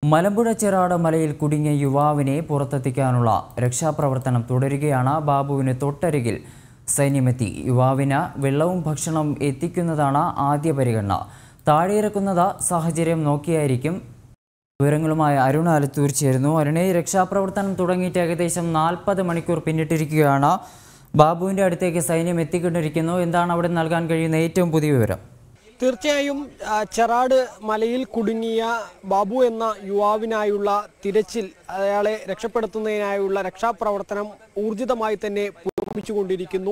മലമ്പുഴ ചെറാട് മലയിൽ കുടുങ്ങിയ യുവാവിനെ പുറത്തെത്തിക്കാനുള്ള രക്ഷാപ്രവർത്തനം തുടരുകയാണ് ബാബുവിന് തൊട്ടരികിൽ സൈന്യമെത്തി യുവാവിന് വെള്ളവും ഭക്ഷണവും എത്തിക്കുന്നതാണ് ആദ്യ പരിഗണന താഴെയിറക്കുന്നത് സാഹചര്യം നോക്കിയായിരിക്കും വിവരങ്ങളുമായി അരുൺ ആലത്തൂർ ചേരുന്നു അരുണെ രക്ഷാപ്രവർത്തനം തുടങ്ങിയിട്ട് ഏകദേശം നാൽപ്പത് മണിക്കൂർ പിന്നിട്ടിരിക്കുകയാണ് ബാബുവിൻ്റെ അടുത്തേക്ക് സൈന്യം എത്തിക്കൊണ്ടിരിക്കുന്നു എന്താണ് അവിടെ നൽകാൻ കഴിയുന്ന ഏറ്റവും പുതിയ വിവരം തീർച്ചയായും ആ, ചെറാട് മലയിൽ കുടുങ്ങിയ ബാബു എന്ന യുവാവിനായുള്ള തിരച്ചിൽ അയാളെ രക്ഷപ്പെടുത്തുന്നതിനായുള്ള രക്ഷാപ്രവർത്തനം ഊർജിതമായി തന്നെ പുരോഗമിച്ചുകൊണ്ടിരിക്കുന്നു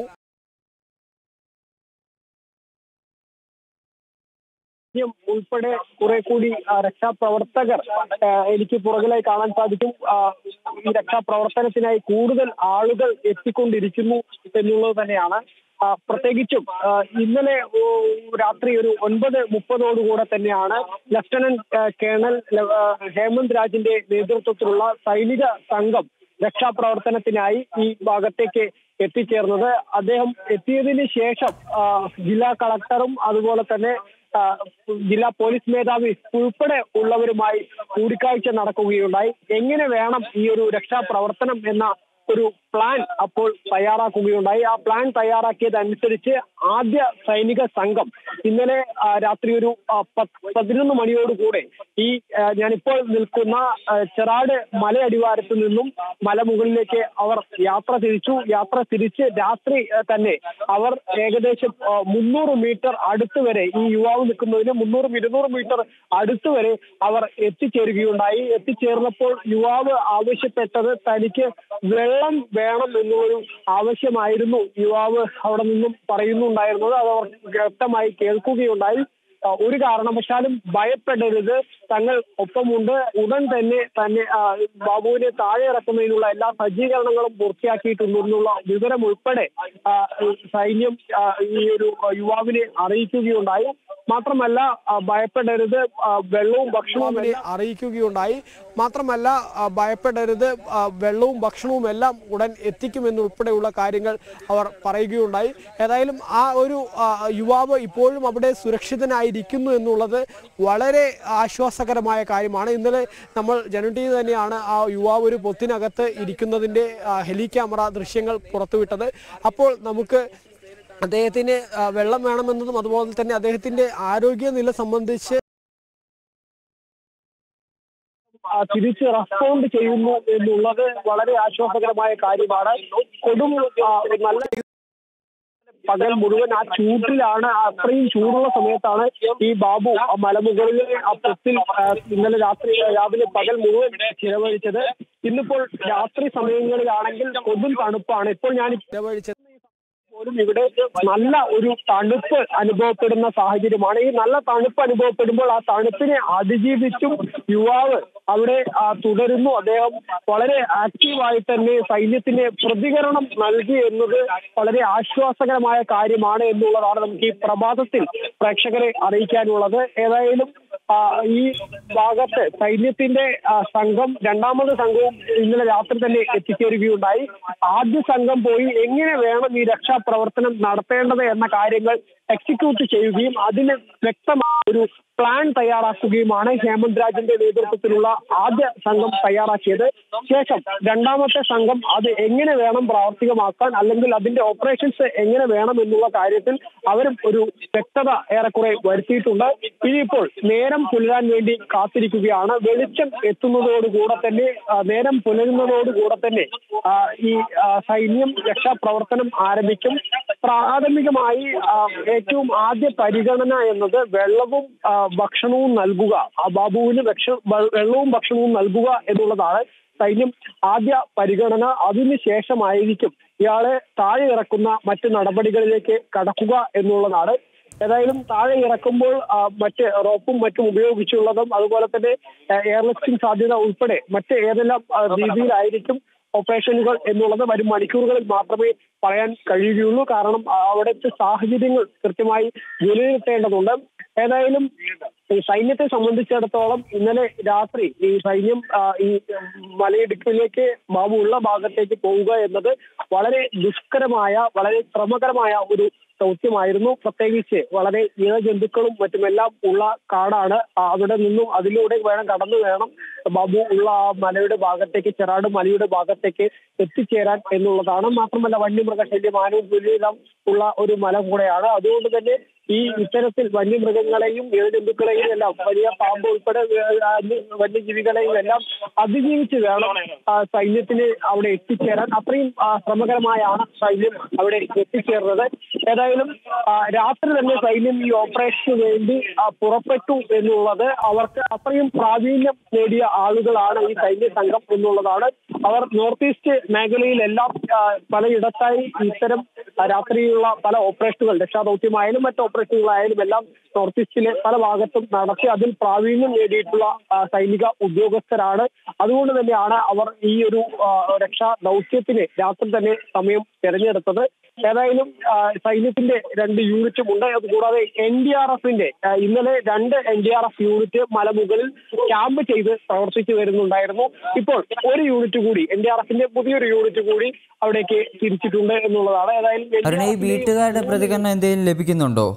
സൈന്യം ഉൾപ്പെടെ കുറെ കൂടി ആ, രക്ഷാപ്രവർത്തകർ ആ, എനിക്ക് പുറകിലായി കാണാൻ സാധിക്കും ആ, ഈ രക്ഷാപ്രവർത്തനത്തിനായി കൂടുതൽ ആളുകൾ എത്തിക്കൊണ്ടിരിക്കുന്നു എന്നുള്ളത് തന്നെയാണ് ആ, പ്രത്യേകിച്ചും ആ, ഇന്നലെ ഓ, രാത്രി ഒരു ഒൻപത് മുപ്പതോടുകൂടെ തന്നെയാണ് ലഫ്റ്റനന്റ് ആ, കേണൽ ല- ആ, ഹേമന്ത് രാജിന്റെ നേതൃത്വത്തിലുള്ള സൈനിക സംഘം രക്ഷാപ്രവർത്തനത്തിനായി ഈ ഭാഗത്തേക്ക് എത്തിച്ചേർന്നത് അദ്ദേഹം എത്തിയതിന് ശേഷം ആ, ജില്ലാ കളക്ടറും അതുപോലെ തന്നെ ആ, ജില്ലാ പോലീസ് മേധാവി ഉൾപ്പെടെ ഉള്ളവരുമായി കൂടിക്കാഴ്ച നടക്കുകയുണ്ടായി എങ്ങനെ വേണം ഈ ഒരു രക്ഷാപ്രവർത്തനം എന്ന ഒരു പ്ലാൻ അപ്പോൾ തയ്യാറാക്കുകയുണ്ടായി ആ പ്ലാൻ തയ്യാറാക്കിയതനുസരിച്ച് ആദ്യ സൈനിക സംഘം ഇന്നലെ ആ, രാത്രി ഒരു ആ, പത്ത് പതിനൊന്ന് മണിയോടുകൂടെ ഈ ആ, ഞാനിപ്പോൾ നിൽക്കുന്ന ആ, ചെറാട് മലയടിവാരത്ത് നിന്നും മലമുകളിലേക്ക് അവർ യാത്ര തിരിച്ചു യാത്ര തിരിച്ച് രാത്രി ആ, തന്നെ അവർ ഏകദേശം ആ, മുന്നൂറ് മീറ്റർ അടുത്ത് വരെ ഈ യുവാവ് നിൽക്കുന്നതിന് മുന്നൂറ് ഇരുന്നൂറ് മീറ്റർ അടുത്ത് വരെ അവർ എത്തിച്ചേരുകയുണ്ടായി എത്തിച്ചേർന്നപ്പോൾ യുവാവ് ആവശ്യപ്പെട്ടത് തനിക്ക് വെള്ളം വേണം എന്നുള്ളൊരു ആവശ്യമായിരുന്നു യുവാവ് അവിടെ നിന്നും പറയുന്നുണ്ടായിരുന്നത് അത് അവർ വ്യക്തമായി കേൾക്കുകയുണ്ടായി ആ, ഒരു കാരണവശാലും ഭയപ്പെടരുത് തങ്ങൾ ഒപ്പമുണ്ട് ഉടൻ തന്നെ തന്നെ ആ, ബാബുവിനെ താഴെ ഇറക്കുന്നതിനുള്ള എല്ലാ സജ്ജീകരണങ്ങളും പൂർത്തിയാക്കിയിട്ടുണ്ടെന്നുള്ള വിവരം ഉൾപ്പെടെ ആ, സൈന്യം ആ, ഈ ഒരു യുവാവിനെ അറിയിക്കുകയുണ്ടായി മാത്രമല്ല ആ, ഭയപ്പെടരുത് ആ, വെള്ളവും ഭക്ഷണവും അറിയിക്കുകയുണ്ടായി മാത്രമല്ല ആ, ഭയപ്പെടരുത് ആ, വെള്ളവും ഭക്ഷണവും എല്ലാം ഉടൻ എത്തിക്കുമെന്നുൾപ്പെടെയുള്ള കാര്യങ്ങൾ അവർ പറയുകയുണ്ടായി ഏതായാലും ആ ഒരു ആ, യുവാവ് ഇപ്പോഴും അവിടെ സുരക്ഷിതനായിരിക്കുന്നു എന്നുള്ളത് വളരെ ആശ്വാസകരമായ കാര്യമാണ് ഇന്നലെ നമ്മൾ ജനം ടി വി തന്നെയാണ് ആ യുവാവ് ഒരു പൊത്തിനകത്ത് ഇരിക്കുന്നതിൻ്റെ ആ, ഹെലി ക്യാമറ ദൃശ്യങ്ങൾ പുറത്തുവിട്ടത് അപ്പോൾ നമുക്ക് അദ്ദേഹത്തിന് ആ, വെള്ളം വേണമെന്നതും അതുപോലെ തന്നെ അദ്ദേഹത്തിന്റെ ആരോഗ്യനില സംബന്ധിച്ച് ആ, തിരിച്ച് റെസ്പോണ്ട് ചെയ്യുന്നു എന്നുള്ളത് വളരെ ആശ്വാസകരമായ കാര്യമാണ് കൊടും ആ, നല്ല പകൽ മുഴുവൻ ആ ചൂട്ടിലാണ് ആ അത്രയും ചൂടുള്ള സമയത്താണ് ഈ ബാബു ആ മലമുകളിലെ ആ പൊത്തിൽ ആ, ഇന്നലെ രാത്രി രാവിലെ പകൽ മുഴുവൻ ചിലവഴിച്ചത് ഇന്നിപ്പോൾ രാത്രി സമയങ്ങളിലാണെങ്കിൽ കൊടും തണുപ്പാണ് ഇപ്പോൾ ഞാൻ ചിലവഴിച്ചത് പോലും ഇവിടെ നല്ല ഒരു തണുപ്പ് അനുഭവപ്പെടുന്ന സാഹചര്യമാണ് ഈ നല്ല തണുപ്പ് അനുഭവപ്പെടുമ്പോൾ ആ തണുപ്പിനെ അതിജീവിച്ചും യുവാവ് അവിടെ ആ, തുടരുന്നു അദ്ദേഹം വളരെ ആക്റ്റീവായി തന്നെ സൈന്യത്തിന് പ്രതികരണം നൽകി എന്നത് വളരെ ആശ്വാസകരമായ കാര്യമാണ് എന്നുള്ളതാണ് നമുക്ക് ഈ പ്രഭാതത്തിൽ പ്രേക്ഷകരെ അറിയിക്കാനുള്ളത് ഏതായാലും ആ, ഈ ഭാഗത്ത് സൈന്യത്തിന്റെ ആ, സംഘം രണ്ടാമത് സംഘവും ഇന്നലെ രാത്രി തന്നെ എത്തിച്ചേരുകയുണ്ടായി ആദ്യ സംഘം പോയി എങ്ങനെ വേണം ഈ രക്ഷാപ്രവർത്തനം നടത്തേണ്ടത് എന്ന കാര്യങ്ങൾ എക്സിക്യൂട്ട് ചെയ്യുകയും അതിന് വ്യക്തമായ ഒരു പ്ലാൻ തയ്യാറാക്കുകയുമാണ് ഹേമന്ത് രാജിന്റെ നേതൃത്വത്തിലുള്ള ആദ്യ സംഘം തയ്യാറാക്കിയത് ശേഷം രണ്ടാമത്തെ സംഘം അത് എങ്ങനെ വേണം പ്രാവർത്തികമാക്കാൻ അല്ലെങ്കിൽ അതിന്റെ ഓപ്പറേഷൻസ് എങ്ങനെ വേണം എന്നുള്ള കാര്യത്തിൽ അവരും ഒരു വ്യക്തത ഏറെക്കുറെ വരുത്തിയിട്ടുണ്ട് ഇനിയിപ്പോൾ നേരം പുലരാൻ വേണ്ടി കാത്തിരിക്കുകയാണ് വെളിച്ചം എത്തുന്നതോടുകൂടെ തന്നെ ആ, നേരം പുലരുന്നതോടുകൂടെ തന്നെ ആ, ഈ ആ, സൈന്യം രക്ഷാപ്രവർത്തനം ആരംഭിക്കും പ്രാഥമികമായി ആ, ഏറ്റവും ആദ്യ പരിഗണന എന്നത് വെള്ളവും ആ, ഭക്ഷണവും നൽകുക ആ ബാബുവിന് ഭക്ഷ- വെ- വെള്ളവും ഭക്ഷണവും നൽകുക എന്നുള്ളതാണ് സൈന്യം ആദ്യ പരിഗണന അതിന് ശേഷമായിരിക്കും ഇയാളെ താഴെ ഇറക്കുന്ന മറ്റ് നടപടികളിലേക്ക് കടക്കുക എന്നുള്ളതാണ് ഏതായാലും താഴെ ഇറക്കുമ്പോൾ ആ, മറ്റ് റോപ്പും മറ്റും ഉപയോഗിച്ചുള്ളതും അതുപോലെ തന്നെ എയർലിഫ്റ്റിംഗ് സാധ്യത ഉൾപ്പെടെ മറ്റ് ഏതെല്ലാം ആ, രീതിയിലായിരിക്കും ഓപ്പറേഷനുകൾ എന്നുള്ളത് വരും മണിക്കൂറുകളിൽ മാത്രമേ പറയാൻ കഴിയുകയുള്ളൂ കാരണം ആ, അവിടുത്തെ സാഹചര്യങ്ങൾ കൃത്യമായി വിലയിരുത്തേണ്ടതുണ്ട് ഏതായാലും ഈ സൈന്യത്തെ സംബന്ധിച്ചിടത്തോളം ഇന്നലെ രാത്രി ഈ സൈന്യം ആ, ഈ മലയിടുക്കിലേക്ക് ബാബു ഉള്ള ഭാഗത്തേക്ക് പോവുക എന്നത് വളരെ ദുഷ്കരമായ വളരെ ശ്രമകരമായ ഒരു ദൗത്യമായിരുന്നു പ്രത്യേകിച്ച് വളരെ ഇഴജന്തുക്കളും മറ്റുമെല്ലാം ഉള്ള കാടാണ് ആ, അവിടെ നിന്നും അതിലൂടെ വേണം കടന്നു വേണം ബാബു ഉള്ള ആ മലയുടെ ഭാഗത്തേക്ക് ചെറാട് മലയുടെ ഭാഗത്തേക്ക് എത്തിച്ചേരാൻ എന്നുള്ളതാണ് മാത്രമല്ല വന്യമൃഗശല്യം ആനവും പുലിയെല്ലാം ഉള്ള ഒരു മല കൂടെയാണ് അതുകൊണ്ട് തന്നെ ഈ ഇത്തരത്തിൽ വന്യമൃഗങ്ങളെയും ഇഴജന്തുക്കളെയും എല്ലാം വലിയ പാമ്പ് ഉൾപ്പെടെ ഏഹ്, ആ, വന്യജീവികളെയും എല്ലാം അതിജീവിച്ച് വേണം ആ, സൈന്യത്തിന് അവിടെ എത്തിച്ചേരാൻ അത്രയും ആ, ശ്രമകരമായാണ് സൈന്യം അവിടെ എത്തിച്ചേർന്നത് ഏതായാലും ആ, രാത്രി തന്നെ സൈന്യം ഈ ഓപ്പറേഷന് വേണ്ടി ആ, പുറപ്പെട്ടു എന്നുള്ളത് അവർക്ക് അത്രയും പ്രാവീണ്യം നേടിയ ആളുകളാണ് ഈ സൈന്യ സംഘം എന്നുള്ളതാണ് അവർ നോർത്ത് ഈസ്റ്റ് മേഖലയിലെല്ലാം ആ, പലയിടത്തായി ഇത്തരം ആ, രാത്രിയിലുള്ള പല ഓപ്പറേഷനുകൾ രക്ഷാദൗത്യമായാലും മറ്റ് ഓപ്പറേഷനുകളായാലും എല്ലാം നോർത്ത് ഈസ്റ്റിലെ പല ഭാഗത്തും നടത്തി അതിൽ പ്രാവീണ്യം നേടിയിട്ടുള്ള ആ, സൈനിക ഉദ്യോഗസ്ഥരാണ് അതുകൊണ്ട് തന്നെയാണ് അവർ ഈ ഒരു ആ, രക്ഷാ ദൗത്യത്തിന് രാത്രി തന്നെ സമയം തിരഞ്ഞെടുത്തത് ഏതായാലും ആ, സൈന്യത്തിന്റെ രണ്ട് യൂണിറ്റും ഉണ്ട് അതുകൂടാതെ എൻ ഡി ആർ എഫിന്റെ ഇന്നലെ രണ്ട് N D R F unit മലമുകളിൽ ക്യാമ്പ് ചെയ്ത് പ്രവർത്തിച്ചു വരുന്നുണ്ടായിരുന്നു ഇപ്പോൾ ഒരു യൂണിറ്റ് കൂടി എൻ ഡി ആർ എഫിന്റെ പുതിയൊരു യൂണിറ്റ് കൂടി അവിടേക്ക് തിരിച്ചിട്ടുണ്ട് എന്നുള്ളതാണ് ഏതായാലും അരുണ ഈ NDRF ന്റെ വീട്ടുകാരുടെ പ്രതികരണം എന്തെങ്കിലും ലഭിക്കുന്നുണ്ടോ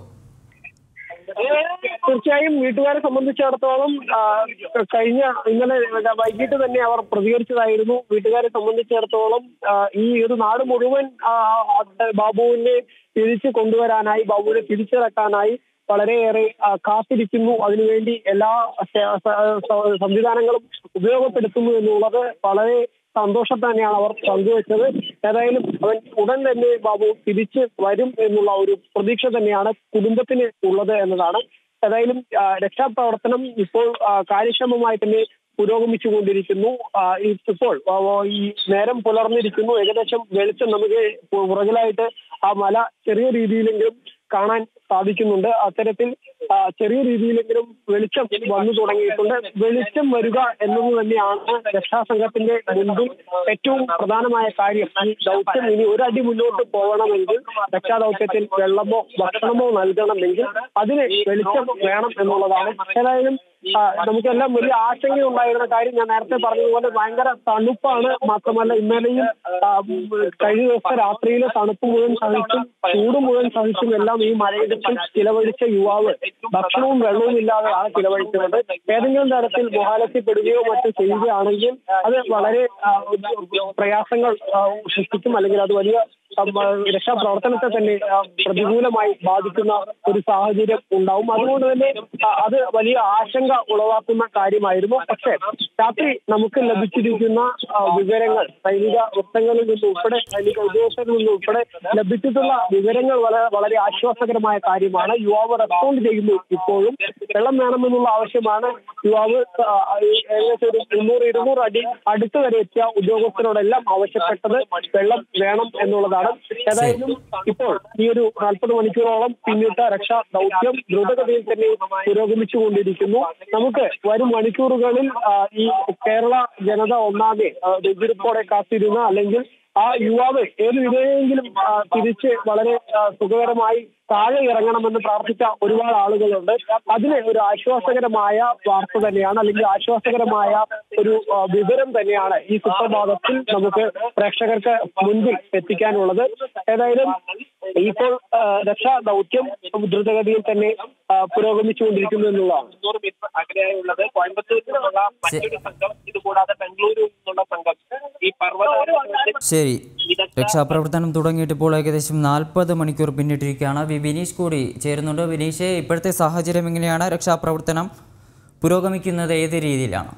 തീർച്ചയായും വീട്ടുകാരെ സംബന്ധിച്ചിടത്തോളം ആ, കഴിഞ്ഞ ഇന്നലെ വൈകിട്ട് തന്നെ അവർ പ്രതികരിച്ചതായിരുന്നു വീട്ടുകാരെ സംബന്ധിച്ചിടത്തോളം ആ, ഈ ഒരു നാട് മുഴുവൻ ആ, ആ, ബാബുവിനെ തിരിച്ചു കൊണ്ടുവരാനായി ബാബുവിനെ തിരിച്ചിറക്കാനായി വളരെയേറെ ആ, കാത്തിരിക്കുന്നു അതിനുവേണ്ടി എല്ലാ സ- സ- സ- സംവിധാനങ്ങളും ഉപയോഗപ്പെടുത്തുന്നു എന്നുള്ളത് വളരെ സന്തോഷം തന്നെയാണ് അവർ പങ്കുവച്ചത് ഏതായാലും അവൻ ഉടൻ തന്നെ ബാബു തിരിച്ച് വരും എന്നുള്ള ഒരു പ്രതീക്ഷ തന്നെയാണ് കുടുംബത്തിന് ഉള്ളത് എന്നതാണ് ഏതായാലും ആ, രക്ഷാപ്രവർത്തനം ഇപ്പോൾ ആ, കാര്യക്ഷമമായി തന്നെ പുരോഗമിച്ചുകൊണ്ടിരിക്കുന്നു ആ, ഈ- ഇപ്പോൾ ആ, ആ, ഈ നേരം പുലർന്നിരിക്കുന്നു ഏകദേശം വെളിച്ചം നമുക്ക് പുറകിലായിട്ട് ആ മല ചെറിയ രീതിയിലെങ്കിലും കാണാൻ സാധിക്കുന്നുണ്ട് അത്തരത്തിൽ ആ, ചെറിയ രീതിയിലെങ്കിലും വെളിച്ചം വന്നു തുടങ്ങിയിട്ടുണ്ട് വെളിച്ചം വരിക എന്നത് തന്നെയാണ് രക്ഷാസംഘത്തിന്റെ മുൻപിൽ ഏറ്റവും പ്രധാനമായ കാര്യം ഈ ദൗത്യം ഇനി ഒരടി മുന്നോട്ട് പോകണമെങ്കിൽ രക്ഷാദൗത്യത്തിൽ വെള്ളമോ ഭക്ഷണമോ നൽകണമെങ്കിൽ അതിന് വെളിച്ചം വേണം എന്നുള്ളതാണ് ഏതായാലും ആ, നമുക്കെല്ലാം വലിയ ആശങ്കയുണ്ടായിരുന്ന കാര്യം ഞാൻ നേരത്തെ പറഞ്ഞതുപോലെ ഭയങ്കര തണുപ്പാണ് മാത്രമല്ല ഇന്നലെയും ആ, ഉം, കഴിഞ്ഞ ദിവസത്തെ രാത്രിയിലെ തണുപ്പ് മുഴുവൻ സഹിച്ചും ചൂട് മുഴുവൻ സഹിച്ചും എല്ലാം ഈ മലയിടത്തിൽ ചിലവഴിച്ച യുവാവ് ഭക്ഷണവും വെള്ളവും ഇല്ലാതെയാണ് ചിലവഴിക്കുന്നത് ഏതെങ്കിലും തരത്തിൽ മൊഹാലത്തിൽപ്പെടുകയോ മറ്റോ ചെയ്യുകയാണെങ്കിൽ അത് വളരെ ആ, പ്രയാസങ്ങൾ ആ, സൃഷ്ടിക്കും അല്ലെങ്കിൽ അത് വലിയ ആ, രക്ഷാപ്രവർത്തനത്തെ തന്നെ ആ, പ്രതികൂലമായി ബാധിക്കുന്ന ഒരു സാഹചര്യം ഉണ്ടാവും അതുകൊണ്ട് തന്നെ ആ, അത് വലിയ ആശങ്ക ഉളവാക്കുന്ന കാര്യമായിരുന്നു പക്ഷേ രാത്രി നമുക്ക് ലഭിച്ചിരിക്കുന്ന ആ, വിവരങ്ങൾ സൈനിക വൃത്തങ്ങളിൽ നിന്ന് ഉൾപ്പെടെ സൈനിക ഉദ്യോഗസ്ഥരിൽ നിന്ന് ഉൾപ്പെടെ ലഭിച്ചിട്ടുള്ള വിവരങ്ങൾ വളരെ വളരെ ആശ്വാസകരമായ കാര്യമാണ് യുവാവ് റെസ്പോണ്ട് ചെയ്യുന്നു ഇപ്പോഴും വെള്ളം വേണമെന്നുള്ള ആവശ്യമാണ് യുവാവ് ആ, ഏകദേശം ഒരു മുന്നൂറ് ഇരുന്നൂറ് അടി അടുത്ത് വരെ എത്തിയ ഉദ്യോഗസ്ഥരോടെല്ലാം ആവശ്യപ്പെട്ടത് വെള്ളം വേണം എന്നുള്ളതാണ് ഏതായാലും ഇപ്പോൾ ഈ ഒരു നാൽപ്പത് മണിക്കൂറോളം പിന്നിട്ട രക്ഷാ ദൗത്യം ദ്രുതഗതിയിൽ തന്നെ പുരോഗമിച്ചുകൊണ്ടിരിക്കുന്നു നമുക്ക് വരും മണിക്കൂറുകളിൽ ആ, ഈ കേരള ജനത ഒന്നാകെ ആ, നെഞ്ചിരിപ്പോടെ കാത്തിരുന്ന അല്ലെങ്കിൽ ആ യുവാവ് ഏത് വിധേയെങ്കിലും ആ, തിരിച്ച് വളരെ ആ, സുഖകരമായി താഴെ ഇറങ്ങണമെന്ന് പ്രാർത്ഥിച്ച ഒരുപാട് ആളുകളുണ്ട് അതിന് ഒരു ആശ്വാസകരമായ വാർത്ത തന്നെയാണ് അല്ലെങ്കിൽ ആശ്വാസകരമായ ഒരു ആ, വിവരം തന്നെയാണ് ഈ സുപ്രഭാതത്തിൽ നമുക്ക് പ്രേക്ഷകർക്ക് മുൻപിൽ എത്തിക്കാനുള്ളത് ഏതായാലും ഇപ്പോൾ ആ, രക്ഷാ ദൗത്യം ദ്രുതഗതിയിൽ തന്നെ ആ, പുരോഗമിച്ചുകൊണ്ടിരിക്കുന്നു എന്നുള്ളതാണ് മുന്നൂറ് മീറ്റർ അകലെയായുള്ളത് കോയമ്പത്തൂരിൽ നിന്നുള്ള മറ്റൊരു സംഘം ഇതുകൂടാതെ ബംഗളൂരുവിൽ നിന്നുള്ള സംഘം ഈ പർവ്വത ശരി രക്ഷാപ്രവർത്തനം തുടങ്ങിയിട്ട് ഇപ്പോൾ ഏകദേശം നാൽപ്പത് മണിക്കൂർ പിന്നിട്ടിരിക്കുകയാണ് വി വിനീഷ് കൂടി ചേരുന്നുണ്ട് വിനീഷ് ഇപ്പോഴത്തെ സാഹചര്യം എങ്ങനെയാണ് രക്ഷാപ്രവർത്തനം പുരോഗമിക്കുന്നത് ഏത് രീതിയിലാണ്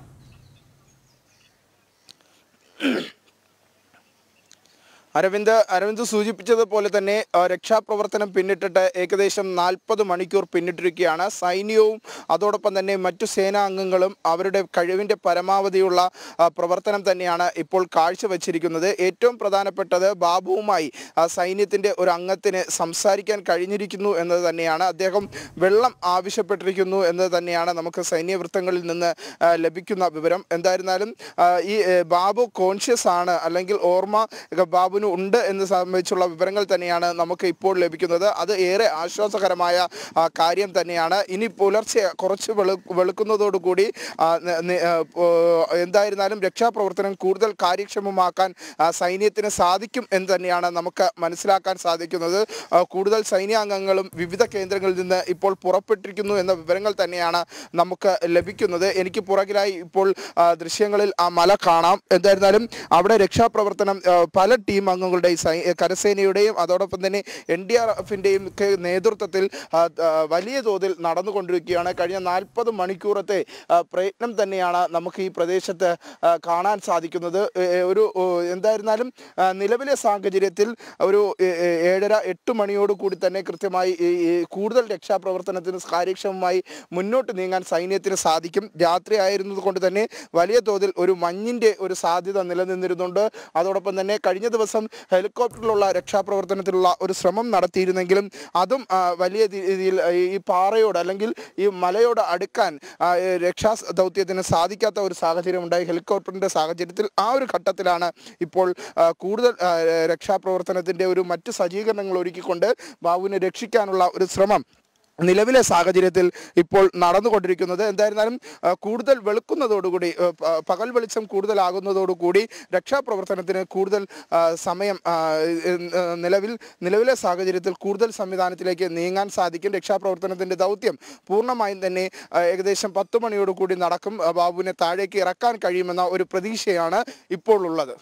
അരവിന്ദ് അരവിന്ദ് സൂചിപ്പിച്ചതുപോലെ തന്നെ ആ, രക്ഷാപ്രവർത്തനം പിന്നിട്ടിട്ട് ഏകദേശം നാൽപ്പത് മണിക്കൂർ പിന്നിട്ടിരിക്കുകയാണ് സൈന്യവും അതോടൊപ്പം തന്നെ മറ്റു സേനാ അംഗങ്ങളും അവരുടെ കഴിവിൻ്റെ പരമാവധിയുള്ള ആ, പ്രവർത്തനം തന്നെയാണ് ഇപ്പോൾ കാഴ്ചവെച്ചിരിക്കുന്നത് ഏറ്റവും പ്രധാനപ്പെട്ടത് ബാബുവുമായി ആ, സൈന്യത്തിൻ്റെ ഒരു അംഗത്തിന് സംസാരിക്കാൻ കഴിഞ്ഞിരിക്കുന്നു എന്നത് തന്നെയാണ് അദ്ദേഹം വെള്ളം ആവശ്യപ്പെട്ടിരിക്കുന്നു എന്നത് തന്നെയാണ് നമുക്ക് സൈന്യ വൃത്തങ്ങളിൽ നിന്ന് ആ, ലഭിക്കുന്ന വിവരം എന്തായിരുന്നാലും ആ, ഈ ഏ, ബാബു കോൺഷ്യസ് ആണ് അല്ലെങ്കിൽ ഓർമ്മ ബാബുവിന് യുവാവിന് ഉണ്ട് എന്ന് സംബന്ധിച്ചുള്ള വിവരങ്ങൾ തന്നെയാണ് നമുക്ക് ഇപ്പോൾ ലഭിക്കുന്നത് അത് ഏറെ ആശ്വാസകരമായ ആ, കാര്യം തന്നെയാണ് ഇനി പുലർച്ചെ കുറച്ച് വെളു വെളുക്കുന്നതോടുകൂടി ആ, ന- ന- ആ, പോ- എന്തായിരുന്നാലും രക്ഷാപ്രവർത്തനം കൂടുതൽ കാര്യക്ഷമമാക്കാൻ ആ, സൈന്യത്തിന് സാധിക്കും എന്ന് തന്നെയാണ് നമുക്ക് മനസ്സിലാക്കാൻ സാധിക്കുന്നത് ആ, കൂടുതൽ സൈന്യാംഗങ്ങളും വിവിധ കേന്ദ്രങ്ങളിൽ നിന്ന് ഇപ്പോൾ പുറപ്പെട്ടിരിക്കുന്നു എന്ന വിവരങ്ങൾ തന്നെയാണ് നമുക്ക് ലഭിക്കുന്നത് എനിക്ക് പുറകിലായി ഇപ്പോൾ ആ, ദൃശ്യങ്ങളിൽ ആ മല കാണാം എന്തായിരുന്നാലും അവിടെ രക്ഷാപ്രവർത്തനം ആ, പല ടീം അംഗങ്ങളുടെയും സൈ കരസേനയുടെയും അതോടൊപ്പം തന്നെ എൻ ഡി ആർ എഫിൻ്റെയും ഒക്കെ നേതൃത്വത്തിൽ ആ, ആ, വലിയ തോതിൽ നടന്നുകൊണ്ടിരിക്കുകയാണ് കഴിഞ്ഞ നാൽപ്പത് മണിക്കൂറത്തെ ആ, പ്രയത്നം തന്നെയാണ് നമുക്ക് ഈ പ്രദേശത്ത് ആ, കാണാൻ സാധിക്കുന്നത് ഏ, ഏ, ഒരു ഓ, എന്തായിരുന്നാലും ആ, നിലവിലെ സാഹചര്യത്തിൽ ഒരു ഏ, ഏ, ഏഴര എട്ട് മണിയോട് കൂടി തന്നെ കൃത്യമായി ഈ- ഈ കൂടുതൽ രക്ഷാപ്രവർത്തനത്തിന് കാര്യക്ഷമമായി മുന്നോട്ട് നീങ്ങാൻ സൈന്യത്തിന് സാധിക്കും രാത്രി ആയിരുന്നത് കൊണ്ട് തന്നെ വലിയ തോതിൽ ഒരു മഞ്ഞിന്റെ ഒരു സാധ്യത നിലനിന്നിരുന്നുണ്ട് അതോടൊപ്പം തന്നെ കഴിഞ്ഞ ദിവസം ഹെലികോപ്റ്ററിലുള്ള രക്ഷാപ്രവർത്തനത്തിലുള്ള ഒരു ശ്രമം നടത്തിയിരുന്നെങ്കിലും അതും ആ, വലിയ രീതിയിൽ ഈ പാറയോട് അല്ലെങ്കിൽ ഈ മലയോട് അടുക്കാൻ ആ, ഏ, രക്ഷാ ദൗത്യത്തിന് സാധിക്കാത്ത ഒരു സാഹചര്യം ഉണ്ടായി ഹെലികോപ്റ്ററിന്റെ സാഹചര്യത്തിൽ ആ ഒരു ഘട്ടത്തിലാണ് ഇപ്പോൾ ആ, കൂടുതൽ ആ, രക്ഷാപ്രവർത്തനത്തിന്റെ ഒരു മറ്റ് സജ്ജീകരണങ്ങൾ ഒരുക്കിക്കൊണ്ട് ബാബുവിനെ രക്ഷിക്കാനുള്ള ഒരു ശ്രമം നിലവിലെ സാഹചര്യത്തിൽ ഇപ്പോൾ നടന്നുകൊണ്ടിരിക്കുന്നത് എന്തായിരുന്നാലും ആ, കൂടുതൽ വെളുക്കുന്നതോടുകൂടി ആ, പ- പകൽ വെളിച്ചം കൂടുതലാകുന്നതോടുകൂടി രക്ഷാപ്രവർത്തനത്തിന് കൂടുതൽ ആ, സമയം ആ, ഏ, ഏ, നിലവിൽ നിലവിലെ സാഹചര്യത്തിൽ കൂടുതൽ സംവിധാനത്തിലേക്ക് നീങ്ങാൻ സാധിക്കും രക്ഷാപ്രവർത്തനത്തിന്റെ ദൗത്യം പൂർണ്ണമായും തന്നെ ആ, ഏകദേശം പത്ത് മണിയോടുകൂടി നടക്കും ആ, ബാബുവിനെ താഴേക്ക് ഇറക്കാൻ കഴിയുമെന്ന ഒരു പ്രതീക്ഷയാണ് ഇപ്പോൾ ഉള്ളത്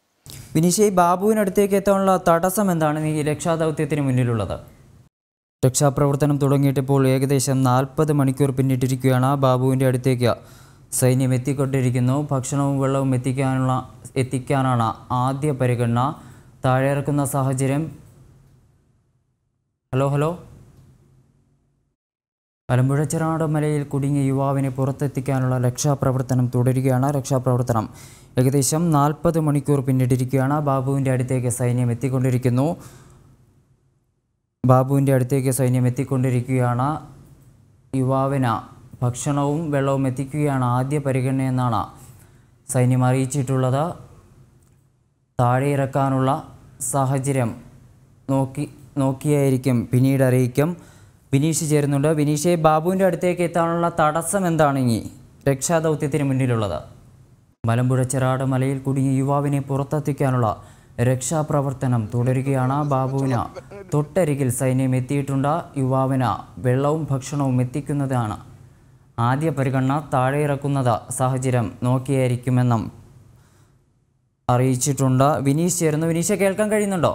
വിനീഷ് ഈ ബാബുവിനടുത്തേക്ക് എത്താനുള്ള തടസ്സം എന്താണ് ഈ രക്ഷാദൗത്യത്തിന് മുന്നിലുള്ളത് രക്ഷാപ്രവർത്തനം തുടങ്ങിയിട്ട് ഇപ്പോൾ ഏകദേശം നാൽപ്പത് മണിക്കൂർ പിന്നിട്ടിരിക്കുകയാണ് ബാബുവിൻ്റെ അടുത്തേക്ക് സൈന്യം എത്തിക്കൊണ്ടിരിക്കുന്നു ഭക്ഷണവും വെള്ളവും എത്തിക്കാനുള്ള എത്തിക്കാനാണ് ആദ്യ പരിഗണന താഴെ ഇറക്കുന്ന സാഹചര്യം ഹലോ ഹലോ മലമ്പുഴ ചെറാട് മലയിൽ കുടുങ്ങിയ യുവാവിനെ പുറത്തെത്തിക്കാനുള്ള രക്ഷാപ്രവർത്തനം തുടരുകയാണ് രക്ഷാപ്രവർത്തനം ഏകദേശം നാൽപ്പത് മണിക്കൂർ പിന്നിട്ടിരിക്കുകയാണ് ബാബുവിൻ്റെ അടുത്തേക്ക് സൈന്യം എത്തിക്കൊണ്ടിരിക്കുന്നു ബാബുവിൻ്റെ അടുത്തേക്ക് സൈന്യം എത്തിക്കൊണ്ടിരിക്കുകയാണ് യുവാവിന് ഭക്ഷണവും വെള്ളവും എത്തിക്കുകയാണ് ആദ്യ പരിഗണനയെന്നാണ് സൈന്യം അറിയിച്ചിട്ടുള്ളത് താഴെ ഇറക്കാനുള്ള സാഹചര്യം നോക്കി നോക്കിയായിരിക്കും പിന്നീട് അറിയിക്കും ബിനീഷ് ചേരുന്നുണ്ട് ബിനീഷെ ബാബുവിൻ്റെ അടുത്തേക്ക് എത്താനുള്ള തടസ്സം എന്താണ് ഇനി രക്ഷാദൗത്യത്തിന് മുന്നിലുള്ളത് മലമ്പുഴ ചെറാട് മലയിൽ കുടുങ്ങിയ യുവാവിനെ പുറത്തെത്തിക്കാനുള്ള രക്ഷാപ്രവർത്തനം തുടരുകയാണ് ബാബുവിന് തൊട്ടരികിൽ സൈന്യം എത്തിയിട്ടുണ്ട് യുവാവിന് വെള്ളവും ഭക്ഷണവും എത്തിക്കുന്നതാണ് ആദ്യ പരിഗണന താഴെ ഇറക്കുന്നത് സാഹചര്യം നോക്കിയായിരിക്കുമെന്നും അറിയിച്ചിട്ടുണ്ട് വിനീഷ് ചേർന്നു വിനീഷ കേൾക്കാൻ കഴിയുന്നുണ്ടോ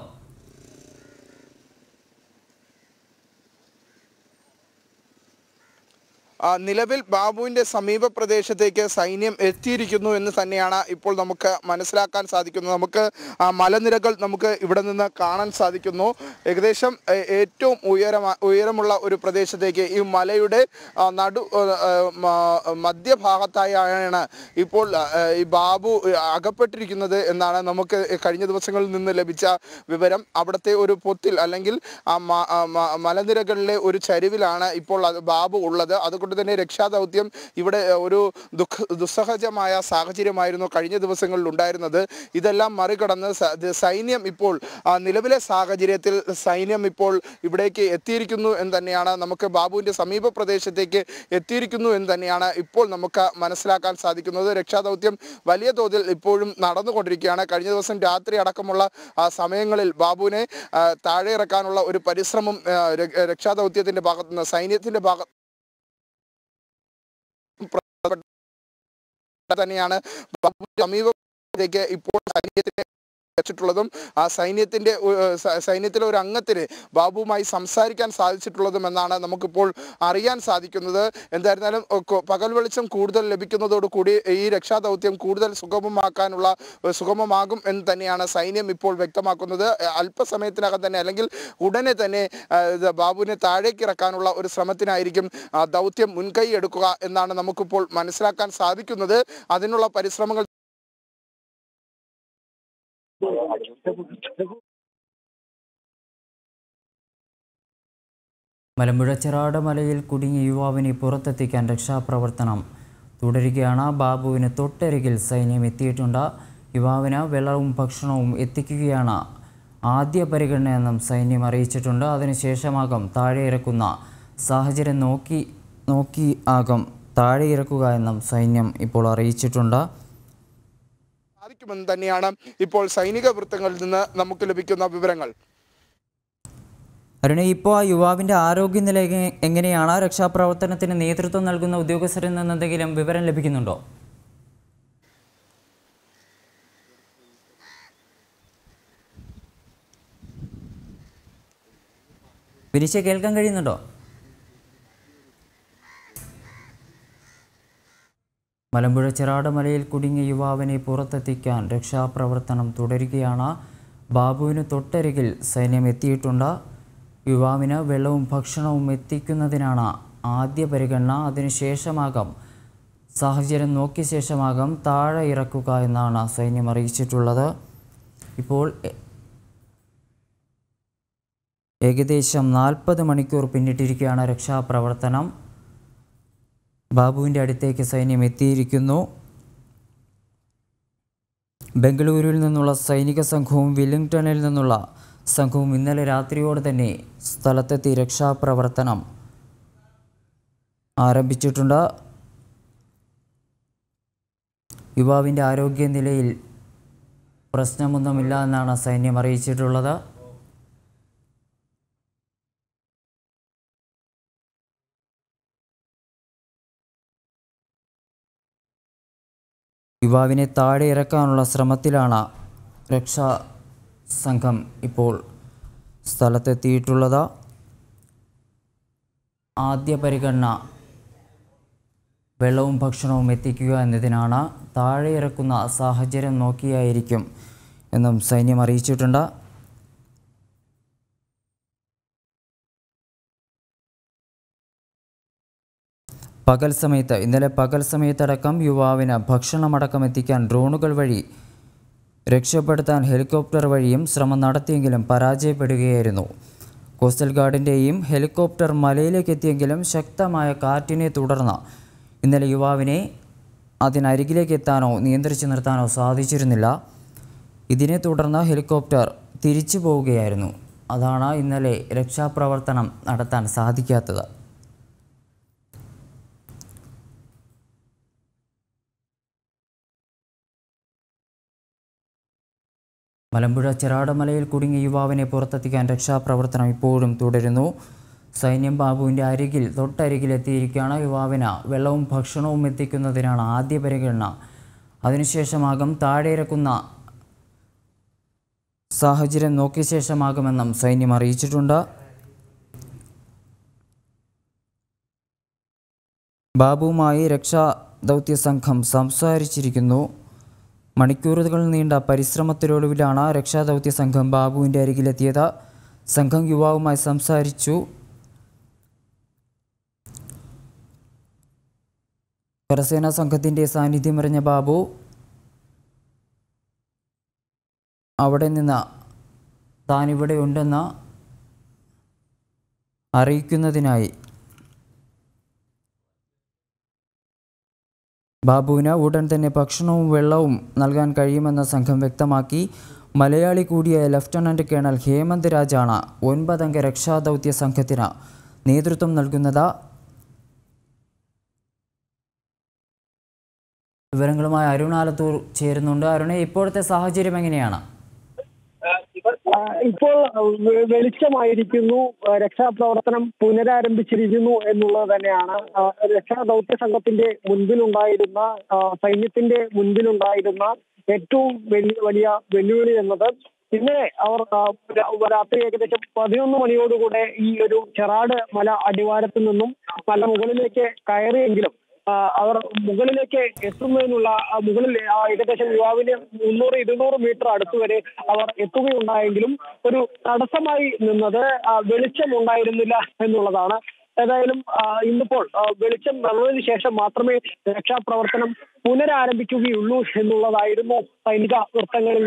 ആ, നിലവിൽ ബാബുവിന്റെ സമീപ പ്രദേശത്തേക്ക് സൈന്യം എത്തിയിരിക്കുന്നു എന്ന് തന്നെയാണ് ഇപ്പോൾ നമുക്ക് മനസ്സിലാക്കാൻ സാധിക്കുന്നത് നമുക്ക് ആ മലനിരകൾ നമുക്ക് ഇവിടെ നിന്ന് കാണാൻ സാധിക്കുന്നു ഏകദേശം ഏ, ഏറ്റവും ഉയരമാ ഉയരമുള്ള ഒരു പ്രദേശത്തേക്ക് ഈ മലയുടെ ആ, നടു ആ, ആ, മ- മധ്യഭാഗത്തായാണ് ഇപ്പോൾ ആ, ഈ ബാബു അകപ്പെട്ടിരിക്കുന്നത് എന്നാണ് നമുക്ക് കഴിഞ്ഞ ദിവസങ്ങളിൽ നിന്ന് ലഭിച്ച വിവരം അവിടുത്തെ ഒരു പൊത്തിൽ അല്ലെങ്കിൽ ആ മ- ആ മ- മലനിരകളിലെ ഒരു ചരിവിലാണ് ഇപ്പോൾ അത് ബാബു ഉള്ളത് അതുകൊണ്ട് തന്നെ രക്ഷാദൗത്യം ഇവിടെ ഒരു ദുഃഖ ദുസ്സഹജമായ സാഹചര്യമായിരുന്നു കഴിഞ്ഞ ദിവസങ്ങളിൽ ഉണ്ടായിരുന്നത് ഇതെല്ലാം മറികടന്ന് സ- ഇത് സൈന്യം ഇപ്പോൾ ആ, നിലവിലെ സാഹചര്യത്തിൽ സൈന്യം ഇപ്പോൾ ഇവിടേക്ക് എത്തിയിരിക്കുന്നു എന്ന് തന്നെയാണ് നമുക്ക് ബാബുവിന്റെ സമീപ പ്രദേശത്തേക്ക് എത്തിയിരിക്കുന്നു എന്ന് തന്നെയാണ് ഇപ്പോൾ നമുക്ക് മനസ്സിലാക്കാൻ സാധിക്കുന്നത് രക്ഷാദൗത്യം വലിയ തോതിൽ ഇപ്പോഴും നടന്നുകൊണ്ടിരിക്കുകയാണ് കഴിഞ്ഞ ദിവസം രാത്രി അടക്കമുള്ള ആ, സമയങ്ങളിൽ ബാബുവിനെ ആ, താഴെ ഇറക്കാനുള്ള ഒരു പരിശ്രമം ആ, ര- രക്ഷാദൗത്യത്തിന്റെ ഭാഗത്ത് നിന്ന് സൈന്യത്തിന്റെ ഭാഗത്ത് തന്നെയാണ് ബാബു സമീപത്തേക്ക് ഇപ്പോൾ സൈന്യത്തിനെ വെച്ചിട്ടുള്ളതും ആ സൈന്യത്തിന്റെ ഒ- സ- സൈന്യത്തിലെ ഒരു അംഗത്തിന് ബാബുവുമായി സംസാരിക്കാൻ സാധിച്ചിട്ടുള്ളതും എന്നാണ് നമുക്കിപ്പോൾ അറിയാൻ സാധിക്കുന്നത് എന്തായിരുന്നാലും ഒ- കൊ- പകൽ വെളിച്ചം കൂടുതൽ ലഭിക്കുന്നതോടുകൂടി ഈ രക്ഷാദൗത്യം കൂടുതൽ സുഗമമാക്കാനുള്ള ഏ, സുഗമമാകും എന്ന് തന്നെയാണ് സൈന്യം ഇപ്പോൾ വ്യക്തമാക്കുന്നത് ഏ, അല്പസമയത്തിനകം തന്നെ അല്ലെങ്കിൽ ഉടനെ തന്നെ ആ, ഇത് ബാബുവിനെ താഴേക്ക് ഇറക്കാനുള്ള ഒരു ശ്രമത്തിനായിരിക്കും ആ, ദൗത്യം മുൻകൈ എടുക്കുക എന്നാണ് നമുക്കിപ്പോൾ മനസ്സിലാക്കാൻ സാധിക്കുന്നത് അതിനുള്ള പരിശ്രമങ്ങൾ മലമ്പുഴ ചെറാട് മലയിൽ കുടുങ്ങിയ യുവാവിനെ പുറത്തെത്തിക്കാൻ രക്ഷാപ്രവർത്തനം തുടരുകയാണ് ബാബുവിന് തൊട്ടരികിൽ സൈന്യം എത്തിയിട്ടുണ്ട് യുവാവിന് വെള്ളവും ഭക്ഷണവും എത്തിക്കുകയാണ് ആദ്യ പരിഗണനയെന്നും സൈന്യം അറിയിച്ചിട്ടുണ്ട് അതിനുശേഷമാകും താഴെ ഇറക്കുന്ന സാഹചര്യം നോക്കി നോക്കി ആകും താഴെ ഇറക്കുക എന്നും സൈന്യം ഇപ്പോൾ അറിയിച്ചിട്ടുണ്ട് സാധിക്കുമെന്ന് തന്നെയാണ് ഇപ്പോൾ സൈനിക വൃത്തങ്ങളിൽ നിന്ന് നമുക്ക് ലഭിക്കുന്ന വിവരങ്ങൾ അരുണ ഇപ്പോൾ ആ യുവാവിൻ്റെ ആരോഗ്യനില എങ്ങ- എങ്ങനെയാണ് രക്ഷാപ്രവർത്തനത്തിന് നേതൃത്വം നൽകുന്ന ഉദ്യോഗസ്ഥരിൽ നിന്ന് എന്തെങ്കിലും വിവരം ലഭിക്കുന്നുണ്ടോ വിനിശ കേൾക്കാൻ കഴിയുന്നുണ്ടോ മലമ്പുഴ ചെറാടമലയിൽ കുടുങ്ങിയ യുവാവിനെ പുറത്തെത്തിക്കാൻ രക്ഷാപ്രവർത്തനം തുടരുകയാണ് ബാബുവിന് തൊട്ടരികിൽ സൈന്യം എത്തിയിട്ടുണ്ട് യുവാവിന് വെള്ളവും ഭക്ഷണവും എത്തിക്കുന്നതിനാണ് ആദ്യ പരിഗണന അതിനുശേഷമാകാം സാഹചര്യം നോക്കിയ ശേഷമാകാം താഴെ ഇറക്കുക എന്നാണ് സൈന്യം അറിയിച്ചിട്ടുള്ളത് ഇപ്പോൾ എ- ഏകദേശം നാൽപ്പത് മണിക്കൂർ പിന്നിട്ടിരിക്കുകയാണ് രക്ഷാപ്രവർത്തനം ബാബുവിൻ്റെ അടുത്തേക്ക് സൈന്യം എത്തിയിരിക്കുന്നു ബംഗളൂരുവിൽ നിന്നുള്ള സൈനിക സംഘവും വില്ലിംഗ്ടണിൽ നിന്നുള്ള സംഘവും ഇന്നലെ രാത്രിയോടെ തന്നെ സ്ഥലത്തെത്തി രക്ഷാപ്രവർത്തനം ആരംഭിച്ചിട്ടുണ്ട് യുവാവിൻ്റെ ആരോഗ്യനിലയിൽ പ്രശ്നമൊന്നുമില്ല എന്നാണ് സൈന്യം അറിയിച്ചിട്ടുള്ളത് യുവാവിനെ താഴെ ഇറക്കാനുള്ള ശ്രമത്തിലാണ് രക്ഷാ സംഘം ഇപ്പോൾ സ്ഥലത്തെത്തിയിട്ടുള്ളത് ആദ്യ പരിഗണന വെള്ളവും ഭക്ഷണവും എത്തിക്കുക എന്നതിനാണ് താഴെ ഇറക്കുന്ന സാഹചര്യം നോക്കിയായിരിക്കും എന്നും സൈന്യം അറിയിച്ചിട്ടുണ്ട് പകൽ സമയത്ത് ഇന്നലെ പകൽ സമയത്തടക്കം യുവാവിന് ഭക്ഷണമടക്കം എത്തിക്കാൻ ഡ്രോണുകൾ വഴി രക്ഷപ്പെടുത്താൻ ഹെലികോപ്റ്റർ വഴിയും ശ്രമം നടത്തിയെങ്കിലും പരാജയപ്പെടുകയായിരുന്നു കോസ്റ്റൽ ഗാർഡിൻ്റെയും ഹെലികോപ്റ്റർ മലയിലേക്ക് എത്തിയെങ്കിലും ശക്തമായ കാറ്റിനെ തുടർന്ന് ഇന്നലെ യുവാവിനെ അതിനരികിലേക്ക് എത്താനോ നിയന്ത്രിച്ചു നിർത്താനോ സാധിച്ചിരുന്നില്ല ഇതിനെ തുടർന്ന് ഹെലികോപ്റ്റർ തിരിച്ചു പോവുകയായിരുന്നു അതാണ് ഇന്നലെ രക്ഷാപ്രവർത്തനം നടത്താൻ സാധിക്കാത്തത് മലമ്പുഴ ചെറാടമലയിൽ കുടുങ്ങിയ യുവാവിനെ പുറത്തെത്തിക്കാൻ രക്ഷാപ്രവർത്തനം ഇപ്പോഴും തുടരുന്നു സൈന്യം ബാബുവിൻ്റെ അരികിൽ തൊട്ടരികിൽ എത്തിയിരിക്കുകയാണ് യുവാവിന് വെള്ളവും ഭക്ഷണവും എത്തിക്കുന്നതിനാണ് ആദ്യ പരിഗണന അതിനുശേഷമാകും താഴെ ഇറക്കുന്ന സാഹചര്യം നോക്കിയ ശേഷമാകുമെന്നും സൈന്യം അറിയിച്ചിട്ടുണ്ട് ബാബുവുമായി രക്ഷാ ദൗത്യ സംഘം സംസാരിച്ചിരിക്കുന്നു മണിക്കൂറുകൾ നീണ്ട പരിശ്രമത്തിനൊടുവിലാണ് രക്ഷാദൗത്യ സംഘം ബാബുവിൻ്റെ അരികിലെത്തിയത് സംഘം യുവാവുമായി സംസാരിച്ചു കരസേനാ സംഘത്തിൻ്റെ സാന്നിധ്യമറിഞ്ഞ ബാബു അവിടെ നിന്ന് താനിവിടെ ഉണ്ടെന്ന് അറിയിക്കുന്നതിനായി ബാബുവിന് ഉടൻ തന്നെ ഭക്ഷണവും വെള്ളവും നൽകാൻ കഴിയുമെന്ന് സംഘം വ്യക്തമാക്കി മലയാളി കൂടിയായ ലഫ്റ്റനന്റ് കേണൽ ഹേമന്ത് രാജാണ് ഒൻപതംഗ രക്ഷാദൗത്യ സംഘത്തിന് നേതൃത്വം നൽകുന്നത് വിവരങ്ങളുമായി അരുണാലത്തൂർ ചേരുന്നുണ്ട് അരുണെ ഇപ്പോഴത്തെ സാഹചര്യം എങ്ങനെയാണ് ആ, ഇപ്പോൾ വെ- വെളിച്ചമായിരിക്കുന്നു ആ, രക്ഷാപ്രവർത്തനം പുനരാരംഭിച്ചിരിക്കുന്നു എന്നുള്ളത് തന്നെയാണ് ആ, രക്ഷാ ദൗത്യ സംഘത്തിന്റെ മുൻപിലുണ്ടായിരുന്ന ആ, സൈന്യത്തിന്റെ മുൻപിലുണ്ടായിരുന്ന ഏറ്റവും വലിയ വലിയ വെല്ലുവിളി എന്നത് ഇന്നലെ അവർ ആ, രാ- രാത്രി ഏകദേശം പതിനൊന്ന് മണിയോടുകൂടെ ഈ ഒരു ചെറാട് മല അടിവാരത്തിൽ നിന്നും മല മുകളിലേക്ക് കയറിയെങ്കിലും ആ, അവർ മുകളിലേക്ക് എത്തുന്നതിനുള്ള ആ, മുകളിൽ ആ, ഏകദേശം യുവാവിന് മുന്നൂറ് ഇരുന്നൂറ് മീറ്റർ അടുത്ത് വരെ അവർ എത്തുകയുണ്ടായെങ്കിലും ഒരു തടസ്സമായി നിന്നത് ആ, വെളിച്ചം ഉണ്ടായിരുന്നില്ല എന്നുള്ളതാണ് ഏതായാലും ആ, ഇന്നിപ്പോൾ ആ, വെളിച്ചം വന്നതിന് ശേഷം മാത്രമേ രക്ഷാപ്രവർത്തനം പുനരാരംഭിക്കുകയുള്ളൂ എന്നുള്ളതായിരുന്നു സൈനിക വൃത്തങ്ങളിൽ നിന്നും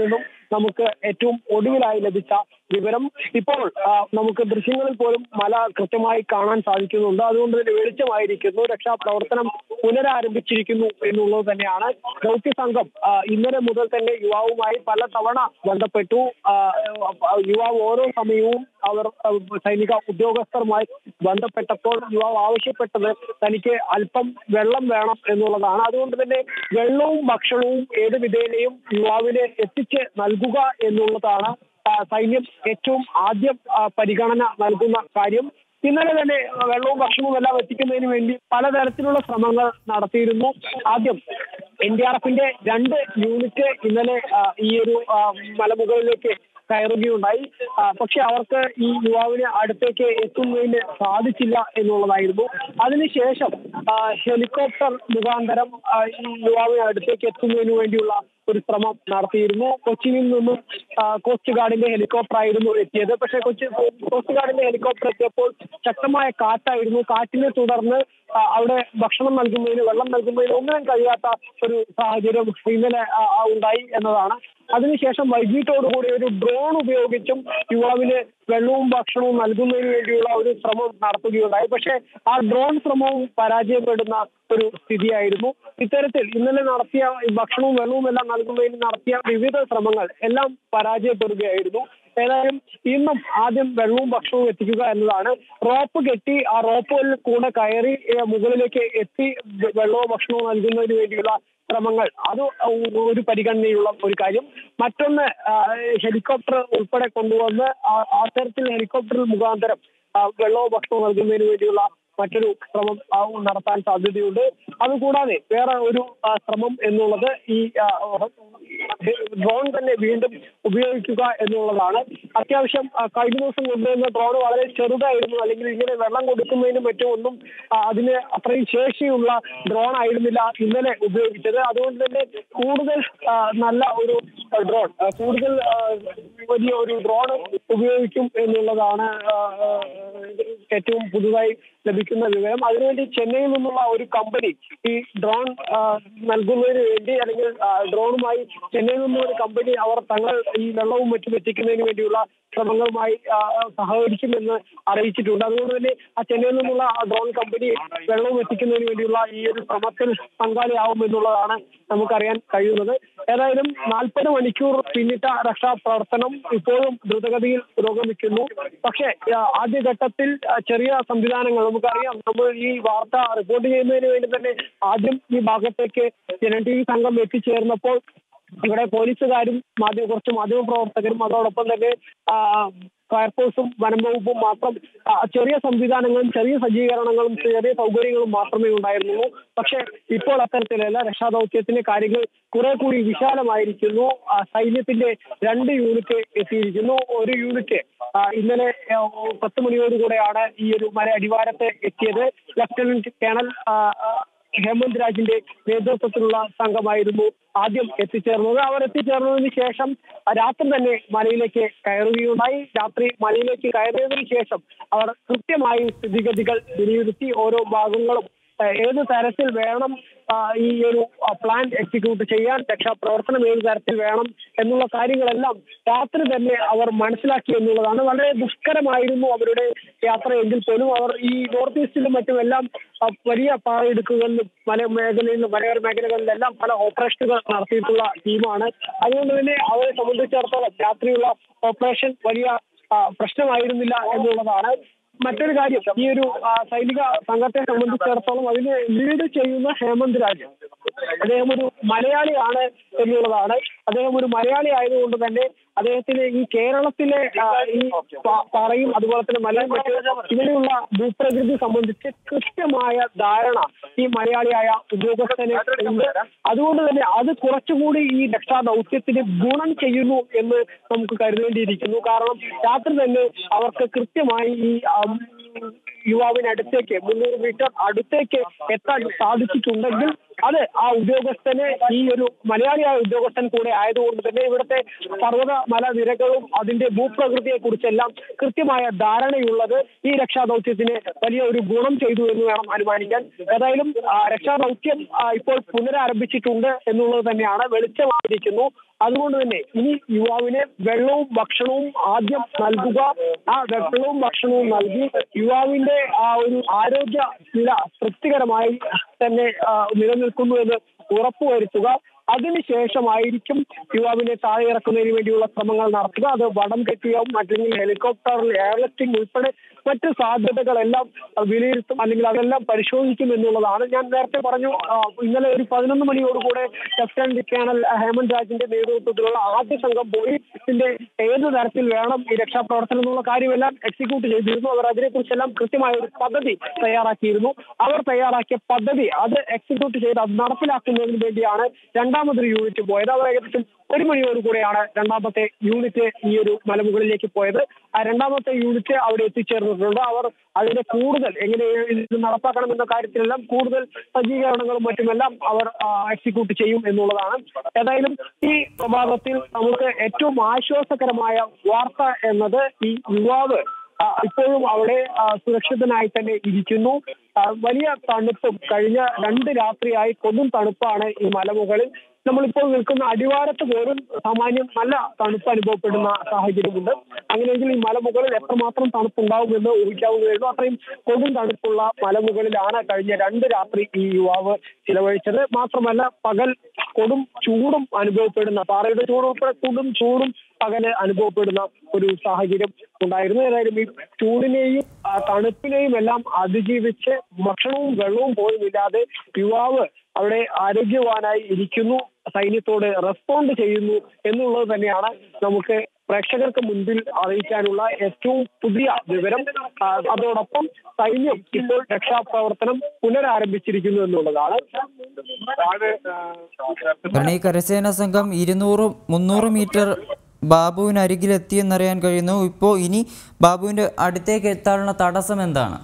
നമുക്ക് ഏറ്റവും ഒടുവിലായി ലഭിച്ച വിവരം ഇപ്പോൾ ആ, നമുക്ക് ദൃശ്യങ്ങളിൽ പോലും മല കൃത്യമായി കാണാൻ സാധിക്കുന്നുണ്ട് അതുകൊണ്ട് തന്നെ വെളിച്ചമായിരിക്കുന്നു രക്ഷാപ്രവർത്തനം പുനരാരംഭിച്ചിരിക്കുന്നു എന്നുള്ളത് തന്നെയാണ് ദൗത്യ സംഘം ആ, ഇന്നലെ മുതൽ തന്നെ യുവാവുമായി പല തവണ ബന്ധപ്പെട്ടു ആ, ആ, യുവാവ് ഓരോ സമയവും അവർ ആ, സൈനിക ഉദ്യോഗസ്ഥരുമായി ബന്ധപ്പെട്ടപ്പോൾ യുവാവ് ആവശ്യപ്പെട്ടത് തനിക്ക് അല്പം വെള്ളം വേണം എന്നുള്ളതാണ് അതുകൊണ്ട് തന്നെ വെള്ളവും ഭക്ഷണവും ഏത് വിധേനയും യുവാവിന് എത്തിച്ച് നൽകുക എന്നുള്ളതാണ് ആ, സൈന്യം ഏറ്റവും ആദ്യം ആ, പരിഗണന നൽകുന്ന കാര്യം ഇന്നലെ തന്നെ വെള്ളവും ഭക്ഷണവും എല്ലാം എത്തിക്കുന്നതിന് വേണ്ടി പലതരത്തിലുള്ള ശ്രമങ്ങൾ നടത്തിയിരുന്നു ആദ്യം എൻ ഡി ആർ എഫിന്റെ രണ്ട് യൂണിറ്റ് ഇന്നലെ ആ, ഈ ഒരു ആ, മലമുകളിലേക്ക് കയറുകയുണ്ടായി ആ, പക്ഷെ അവർക്ക് ഈ യുവാവിന് അടുത്തേക്ക് എത്തുന്നതിന് സാധിച്ചില്ല എന്നുള്ളതായിരുന്നു അതിനുശേഷം ആ, ഹെലികോപ്റ്റർ മുഖാന്തരം ആ, ഈ യുവാവിന് അടുത്തേക്ക് എത്തുന്നതിന് വേണ്ടിയുള്ള ഒരു ശ്രമം നടത്തിയിരുന്നു കൊച്ചിയിൽ നിന്നും ആ, കോസ്റ്റ് ഗാർഡിന്റെ ഹെലികോപ്റ്റർ ആയിരുന്നു എത്തിയത് പക്ഷേ കൊച്ചി കോസ്റ്റ് ഗാർഡിന്റെ ഹെലികോപ്റ്റർ എത്തിയപ്പോൾ ശക്തമായ കാറ്റായിരുന്നു കാറ്റിനെ തുടർന്ന് ആ, അവിടെ ഭക്ഷണം നൽകുന്നതിന് വെള്ളം നൽകുന്നതിന് ഒന്നിനും കഴിയാത്ത ഒരു സാഹചര്യം ഇന്നലെ ആ, ആ, ഉണ്ടായി എന്നതാണ് അതിനുശേഷം വൈകിട്ടോടുകൂടി ഒരു ഡ്രോൺ ഉപയോഗിച്ചും യുവാവിന് വെള്ളവും ഭക്ഷണവും നൽകുന്നതിന് വേണ്ടിയുള്ള ഒരു ശ്രമം നടത്തുകയുണ്ടായി പക്ഷേ ആ ഡ്രോൺ ശ്രമവും പരാജയപ്പെടുന്ന ഒരു സ്ഥിതിയായിരുന്നു ഇത്തരത്തിൽ ഇന്നലെ നടത്തിയ ഈ ഭക്ഷണവും വെള്ളവും എല്ലാം നൽകുന്നതിന് നടത്തിയ വിവിധ ശ്രമങ്ങൾ എല്ലാം പരാജയപ്പെടുകയായിരുന്നു ഏതായാലും ഇന്നും ആദ്യം വെള്ളവും ഭക്ഷണവും എത്തിക്കുക എന്നതാണ് റോപ്പ് കെട്ടി ആ റോപ്പുകളിൽ കൂടെ കയറി ഏ, മുകളിലേക്ക് എത്തി വെ- വെള്ളവും ഭക്ഷണവും നൽകുന്നതിന് വേണ്ടിയുള്ള ശ്രമങ്ങൾ അത് ഒരു പരിഗണനയുള്ള ഒരു കാര്യം മറ്റൊന്ന് ആ, ഹെലികോപ്റ്റർ ഉൾപ്പെടെ കൊണ്ടുവന്ന് ആ- ആ തരത്തിൽ ഹെലികോപ്റ്റർ മുഖാന്തരം ആ, വെള്ളവും ഭക്ഷണവും നൽകുന്നതിന് വേണ്ടിയുള്ള മറ്റൊരു ശ്രമം ആ, നടത്താൻ സാധ്യതയുണ്ട് അതുകൂടാതെ വേറെ ഒരു ആ, ശ്രമം എന്നുള്ളത് ഈ ആ, ഡ്രോൺ തന്നെ വീണ്ടും ഉപയോഗിക്കുക എന്നുള്ളതാണ് അത്യാവശ്യം ആ, കഴിഞ്ഞ ദിവസം കൊണ്ടുവന്ന ഡ്രോൺ വളരെ ചെറുതായിരുന്നു അല്ലെങ്കിൽ ഇങ്ങനെ വെള്ളം കൊടുക്കുന്നതിനും മറ്റും ഒന്നും ആ, അതിന് അത്രയും ശേഷിയുള്ള ഡ്രോൺ ആയിരുന്നില്ല ഇന്നലെ ഉപയോഗിച്ചത് അതുകൊണ്ട് തന്നെ കൂടുതൽ ആ, നല്ല ഒരു ഡ്രോൺ ആ, കൂടുതൽ ആ, വലിയ ഒരു ഡ്രോൺ ഉപയോഗിക്കും എന്നുള്ളതാണ് ആ, ആ, ഏറ്റവും പുതുതായി ലഭിക്കുന്ന വിവരം അതിനുവേണ്ടി ചെന്നൈയിൽ നിന്നുള്ള ഒരു കമ്പനി ഈ ഡ്രോൺ ആ, നൽകുന്നതിന് വേണ്ടി അല്ലെങ്കിൽ ആ, ഡ്രോണുമായി ചെന്നൈയിൽ നിന്നുള്ള ഒരു കമ്പനി അവർ തങ്ങൾ ഈ വെള്ളവും മറ്റും എത്തിക്കുന്നതിന് വേണ്ടിയുള്ള ശ്രമങ്ങളുമായി ആ, സഹകരിക്കുമെന്ന് അറിയിച്ചിട്ടുണ്ട് അതുകൊണ്ട് തന്നെ ആ ചെന്നൈയിൽ നിന്നുള്ള ആ ഡ്രോൺ കമ്പനി വെള്ളവും എത്തിക്കുന്നതിന് വേണ്ടിയുള്ള ഈ ഒരു ശ്രമത്തിൽ പങ്കാളിയാവും എന്നുള്ളതാണ് നമുക്കറിയാൻ കഴിയുന്നത് ഏതായാലും നാൽപ്പത് മണിക്കൂർ പിന്നിട്ട രക്ഷാപ്രവർത്തനം ഇപ്പോഴും ദ്രുതഗതിയിൽ പുരോഗമിക്കുന്നു പക്ഷേ ആ, ആദ്യഘട്ടത്തിൽ ആ, ചെറിയ സംവിധാനങ്ങൾ നമുക്കറിയാം നമ്മൾ ഈ വാർത്ത റിപ്പോർട്ട് ചെയ്യുന്നതിന് വേണ്ടി തന്നെ ആദ്യം ഈ ഭാഗത്തേക്ക് ജനൻ ടി വി സംഘം എത്തിച്ചേർന്നപ്പോൾ ഇവിടെ പോലീസുകാരും മാധ്യമ കുറച്ച് മാധ്യമ പ്രവർത്തകരും അതോടൊപ്പം തന്നെ ആ, ഫയർഫോഴ്സും വനം വകുപ്പും മാത്രം ആ, ചെറിയ സംവിധാനങ്ങളും ചെറിയ സജ്ജീകരണങ്ങളും ചെറിയ സൗകര്യങ്ങളും മാത്രമേ ഉണ്ടായിരുന്നുള്ളൂ പക്ഷേ ഇപ്പോൾ അത്തരത്തിലല്ല രക്ഷാദൗത്യത്തിന്റെ കാര്യങ്ങൾ കുറെ കൂടി വിശാലമായിരിക്കുന്നു ആ, സൈന്യത്തിന്റെ രണ്ട് യൂണിറ്റ് എത്തിയിരിക്കുന്നു ഒരു യൂണിറ്റ് ആ, ഇന്നലെ ആ, പത്ത് മണിയോടുകൂടെയാണ് ഈ ഒരു മല അടിവാരത്ത് എത്തിയത് ലഫ്റ്റനന്റ് കേണൽ ആ, ആ, ഹേമന്ത് രാജിന്റെ നേതൃത്വത്തിലുള്ള സംഘമായിരുന്നു ആദ്യം എത്തിച്ചേർന്നത് അവർ എത്തിച്ചേർന്നതിന് ശേഷം രാത്രി തന്നെ മലയിലേക്ക് കയറുകയുണ്ടായി രാത്രി മലയിലേക്ക് കയറിയതിനു ശേഷം അവർ കൃത്യമായി സ്ഥിതിഗതികൾ വിലയിരുത്തി ഓരോ ഭാഗങ്ങളും ഏഹ്, ഏത് തരത്തിൽ വേണം ആ, ഈ ഒരു ആ, പ്ലാൻ എക്സിക്യൂട്ട് ചെയ്യാൻ രക്ഷാപ്രവർത്തനം ഏത് തരത്തിൽ വേണം എന്നുള്ള കാര്യങ്ങളെല്ലാം രാത്രി തന്നെ അവർ മനസ്സിലാക്കി എന്നുള്ളതാണ് വളരെ ദുഷ്കരമായിരുന്നു അവരുടെ യാത്ര എങ്കിൽ പോലും അവർ ഈ നോർത്ത് ഈസ്റ്റിലും മറ്റുമെല്ലാം ആ, വലിയ പാറയിടുക്കുകളിലും മല മേഖലയിലും മലയോര മേഖലകളിലെല്ലാം പല ഓപ്പറേഷനുകൾ നടത്തിയിട്ടുള്ള ടീമാണ് അതുകൊണ്ട് തന്നെ അവരെ സംബന്ധിച്ചിടത്തോളം രാത്രിയുള്ള ഓപ്പറേഷൻ വലിയ ആ, പ്രശ്നമായിരുന്നില്ല എന്നുള്ളതാണ് മറ്റൊരു കാര്യം ഈ ഒരു ആ, സൈനിക സംഘത്തെ സംബന്ധിച്ചിടത്തോളം അതിന് ലീഡ് ചെയ്യുന്ന ഹേമന്ത് രാജ് അദ്ദേഹം ഒരു മലയാളിയാണ് എന്നുള്ളതാണ് അദ്ദേഹം ഒരു മലയാളി ആയതുകൊണ്ട് തന്നെ അദ്ദേഹത്തിന് ഈ കേരളത്തിലെ ആ, ഈ പ- പാറയും അതുപോലെ തന്നെ മലയും മറ്റ് ഇവിടെയുള്ള ഭൂപ്രകൃതി സംബന്ധിച്ച് കൃത്യമായ ധാരണ ഈ മലയാളിയായ ഉദ്യോഗസ്ഥന് ഉണ്ട് അതുകൊണ്ട് തന്നെ അത് കുറച്ചുകൂടി ഈ രക്ഷാ ദൗത്യത്തിന് ഗുണം ചെയ്യുന്നു എന്ന് നമുക്ക് കരുതേണ്ടിയിരിക്കുന്നു കാരണം രാത്രി തന്നെ അവർക്ക് കൃത്യമായി ഈ ആം, യുവാവിനടുത്തേക്ക് മുന്നൂറ് മീറ്റർ അടുത്തേക്ക് എത്താൻ സാധിച്ചിട്ടുണ്ടെങ്കിൽ അത് ആ ഉദ്യോഗസ്ഥന് ഈ ഒരു മലയാളിയായ ഉദ്യോഗസ്ഥൻ കൂടെ ആയതുകൊണ്ട് തന്നെ ഇവിടുത്തെ പർവ്വത മലനിരകളും അതിന്റെ ഭൂപ്രകൃതിയെ കുറിച്ചെല്ലാം കൃത്യമായ ധാരണയുള്ളത് ഈ രക്ഷാദൗത്യത്തിന് വലിയ ഒരു ഗുണം ചെയ്തു എന്ന് വേണം അനുമാനിക്കാൻ ഏതായാലും ആ, രക്ഷാദൗത്യം ആ, ഇപ്പോൾ പുനരാരംഭിച്ചിട്ടുണ്ട് എന്നുള്ളത് തന്നെയാണ് വെളിച്ചമായിരിക്കുന്നു അതുകൊണ്ട് തന്നെ ഇനി യുവാവിന് വെള്ളവും ഭക്ഷണവും ആദ്യം നൽകുക ആ വെള്ളവും ഭക്ഷണവും നൽകി യുവാവിന്റെ ആ ഒരു ആരോഗ്യ നില തൃപ്തികരമായി തന്നെ ആ, നിലനിൽക്കുന്നു എന്ന് ഉറപ്പുവരുത്തുക അതിനുശേഷമായിരിക്കും യുവാവിനെ താഴെ ഇറക്കുന്നതിന് വേണ്ടിയുള്ള ശ്രമങ്ങൾ നടത്തുക അത് വടം കെട്ടിയാവും അല്ലെങ്കിൽ ഹെലികോപ്റ്ററിൽ എയർലിഫ്റ്റിംഗ് ഉൾപ്പെടെ മറ്റ് സാധ്യതകളെല്ലാം വിലയിരുത്തും അല്ലെങ്കിൽ അതെല്ലാം പരിശോധിക്കും എന്നുള്ളതാണ് ഞാൻ നേരത്തെ പറഞ്ഞു ആ, ഇന്നലെ ഒരു പതിനൊന്ന് മണിയോടുകൂടെ ലഫ്റ്റനന്റ് കേണൽ ഹേമന്ത് രാജിന്റെ നേതൃത്വത്തിലുള്ള ആദ്യ സംഘം പോലീസിന്റെ ഏത് തരത്തിൽ വേണം ഈ രക്ഷാപ്രവർത്തനം എന്നുള്ള കാര്യമെല്ലാം എക്സിക്യൂട്ട് ചെയ്തിരുന്നു അവർ അതിനെക്കുറിച്ചെല്ലാം കൃത്യമായ ഒരു പദ്ധതി തയ്യാറാക്കിയിരുന്നു അവർ തയ്യാറാക്കിയ പദ്ധതി അത് എക്സിക്യൂട്ട് ചെയ്ത് അത് നടപ്പിലാക്കുന്നതിന് വേണ്ടിയാണ് രണ്ടാമതൊരു യൂണിറ്റ് പോയത് അവർ ഏകദേശം ഒരു മണിയോട് കൂടെയാണ് രണ്ടാമത്തെ യൂണിറ്റ് ഈ ഒരു മലമുകളിലേക്ക് പോയത് ആ രണ്ടാമത്തെ യൂണിറ്റ് അവിടെ എത്തിച്ചേർന്നിട്ടുണ്ട് അവർ അതിന്റെ കൂടുതൽ എങ്ങനെ ഇത് നടപ്പാക്കണം എന്ന കാര്യത്തിലെല്ലാം കൂടുതൽ സജ്ജീകരണങ്ങളും മറ്റുമെല്ലാം അവർ എക്സിക്യൂട്ട് ചെയ്യും എന്നുള്ളതാണ് ഏതായാലും ഈ പ്രഭാതത്തിൽ നമുക്ക് ഏറ്റവും ആശ്വാസകരമായ വാർത്ത എന്നത് ഈ യുവാവ് ആ, ഇപ്പോഴും അവിടെ ആ, സുരക്ഷിതനായി തന്നെ ഇരിക്കുന്നു ആ, വലിയ തണുപ്പും കഴിഞ്ഞ രണ്ട് രാത്രിയായി കൊടും തണുപ്പാണ് ഈ മലമുകളിൽ നമ്മളിപ്പോൾ നിൽക്കുന്ന അടിവാരത്ത് പോലും സാമാന്യം നല്ല തണുപ്പ് അനുഭവപ്പെടുന്ന സാഹചര്യമുണ്ട് അങ്ങനെയെങ്കിൽ ഈ മലമുകളിൽ എത്രമാത്രം തണുപ്പുണ്ടാവുമെന്ന് ഊഹിക്കാവുന്നതേ ഉള്ളൂ അത്രയും കൊടും തണുപ്പുള്ള മലമുകളിലാണ് കഴിഞ്ഞ രണ്ട് രാത്രി ഈ യുവാവ് ചിലവഴിച്ചത് മാത്രമല്ല പകൽ കൊടും ചൂടും അനുഭവപ്പെടുന്ന പാറയുടെ ചൂട് ഉൾപ്പെടെ കൊടും ചൂടും പകല് അനുഭവപ്പെടുന്ന ഒരു സാഹചര്യം ഉണ്ടായിരുന്നു ഏതായാലും ഈ ചൂടിനെയും ആ, തണുപ്പിനെയും എല്ലാം അതിജീവിച്ച് ഭക്ഷണവും വെള്ളവും പോലും ഇല്ലാതെ യുവാവ് അവിടെ ആരോഗ്യവാനായി ഇരിക്കുന്നു സൈന്യത്തോട് റെസ്പോണ്ട് ചെയ്യുന്നു എന്നുള്ളത് തന്നെയാണ് നമുക്ക് പ്രേക്ഷകർക്ക് മുൻപിൽ അറിയിക്കാനുള്ള ഏറ്റവും പുതിയ വിവരം ആ, അതോടൊപ്പം സൈന്യം ഇപ്പോൾ രക്ഷാപ്രവർത്തനം പുനരാരംഭിച്ചിരിക്കുന്നു എന്നുള്ളതാണ് കാരണം ഈ കരസേനാ സംഘം ഇരുന്നൂറ് മുന്നൂറ് മീറ്റർ ബാബുവിന് അരികിലെത്തിയെന്നറിയാൻ കഴിയുന്നു ഇപ്പോൾ ഇനി ബാബുവിൻ്റെ അടുത്തേക്ക് എത്താനുള്ള തടസ്സം എന്താണ്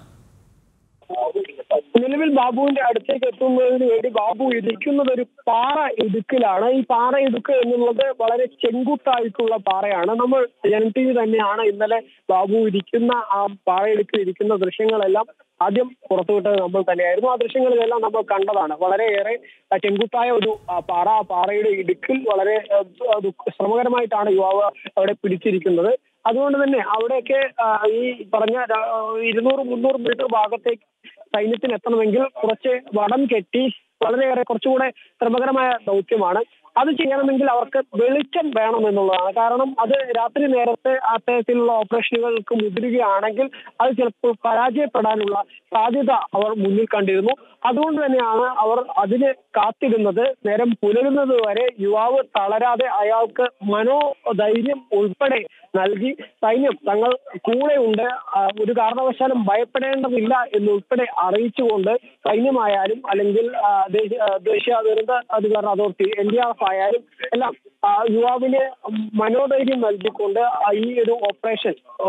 നിലവിൽ ബാബുവിന്റെ അടുത്തേക്ക് എത്തുന്നതിന് വേണ്ടി ബാബു ഇരിക്കുന്നത് ഒരു പാറ ഇടുക്കിലാണ് ഈ പാറ ഇടുക്ക് എന്നുള്ളത് വളരെ ചെങ്കുത്തായിട്ടുള്ള പാറയാണ് നമ്മൾ ജനം ടി വി തന്നെയാണ് ഇന്നലെ ബാബു ഇരിക്കുന്ന ആ പാറ ഇടുക്കിൽ ഇരിക്കുന്ന ദൃശ്യങ്ങളെല്ലാം ആദ്യം പുറത്തുവിട്ടത് നമ്മൾ തന്നെയായിരുന്നു ആ ദൃശ്യങ്ങളിലെല്ലാം നമ്മൾ കണ്ടതാണ് വളരെയേറെ ആ, ചെങ്കുത്തായ ഒരു ആ, പാറ ആ പാറയുടെ ഇടുക്കിൽ വളരെ ആ, ദുഃഖ- ശ്രമകരമായിട്ടാണ് യുവാവ് അവിടെ പിടിച്ചിരിക്കുന്നത് അതുകൊണ്ട് തന്നെ അവിടെയൊക്കെ ആ, ഈ പറഞ്ഞ ര- ഇരുന്നൂറ് മുന്നൂറ് മീറ്റർ ഭാഗത്തേക്ക് സൈന്യത്തിന് എത്തണമെങ്കിൽ കുറച്ച് വടം കെട്ടി വളരെയേറെ കുറച്ചുകൂടെ ശ്രമകരമായ ദൗത്യമാണ് അത് ചെയ്യണമെങ്കിൽ അവർക്ക് വെളിച്ചം വേണം എന്നുള്ളതാണ് കാരണം അത് രാത്രി നേരത്തെ അത്തരത്തിലുള്ള ഓപ്പറേഷനുകൾക്ക് മുതിരുകയാണെങ്കിൽ അത് ചിലപ്പോൾ പരാജയപ്പെടാനുള്ള സാധ്യത അവർ മുന്നിൽ കണ്ടിരുന്നു അതുകൊണ്ട് തന്നെയാണ് അവർ അതിന് കാത്തിരുന്നത് നേരം പുലരുന്നത് വരെ യുവാവ് തളരാതെ അയാൾക്ക് മനോധൈര്യം ഉൾപ്പെടെ നൽകി സൈന്യം തങ്ങൾ കൂടെയുണ്ട് ആ, ഒരു കാരണവശാലും ഭയപ്പെടേണ്ടതില്ല എന്നുൾപ്പെടെ അറിയിച്ചുകൊണ്ട് സൈന്യമായാലും അല്ലെങ്കിൽ ആ, ദേശീയ ആ, ദേശീയ ദുരന്ത അധികാര authority N D R F ആയാലും എല്ലാം ആ, യുവാവിന് മനോധൈര്യം നൽകിക്കൊണ്ട് ആ ഈ ഒരു ഓപ്പറേഷൻ ആ,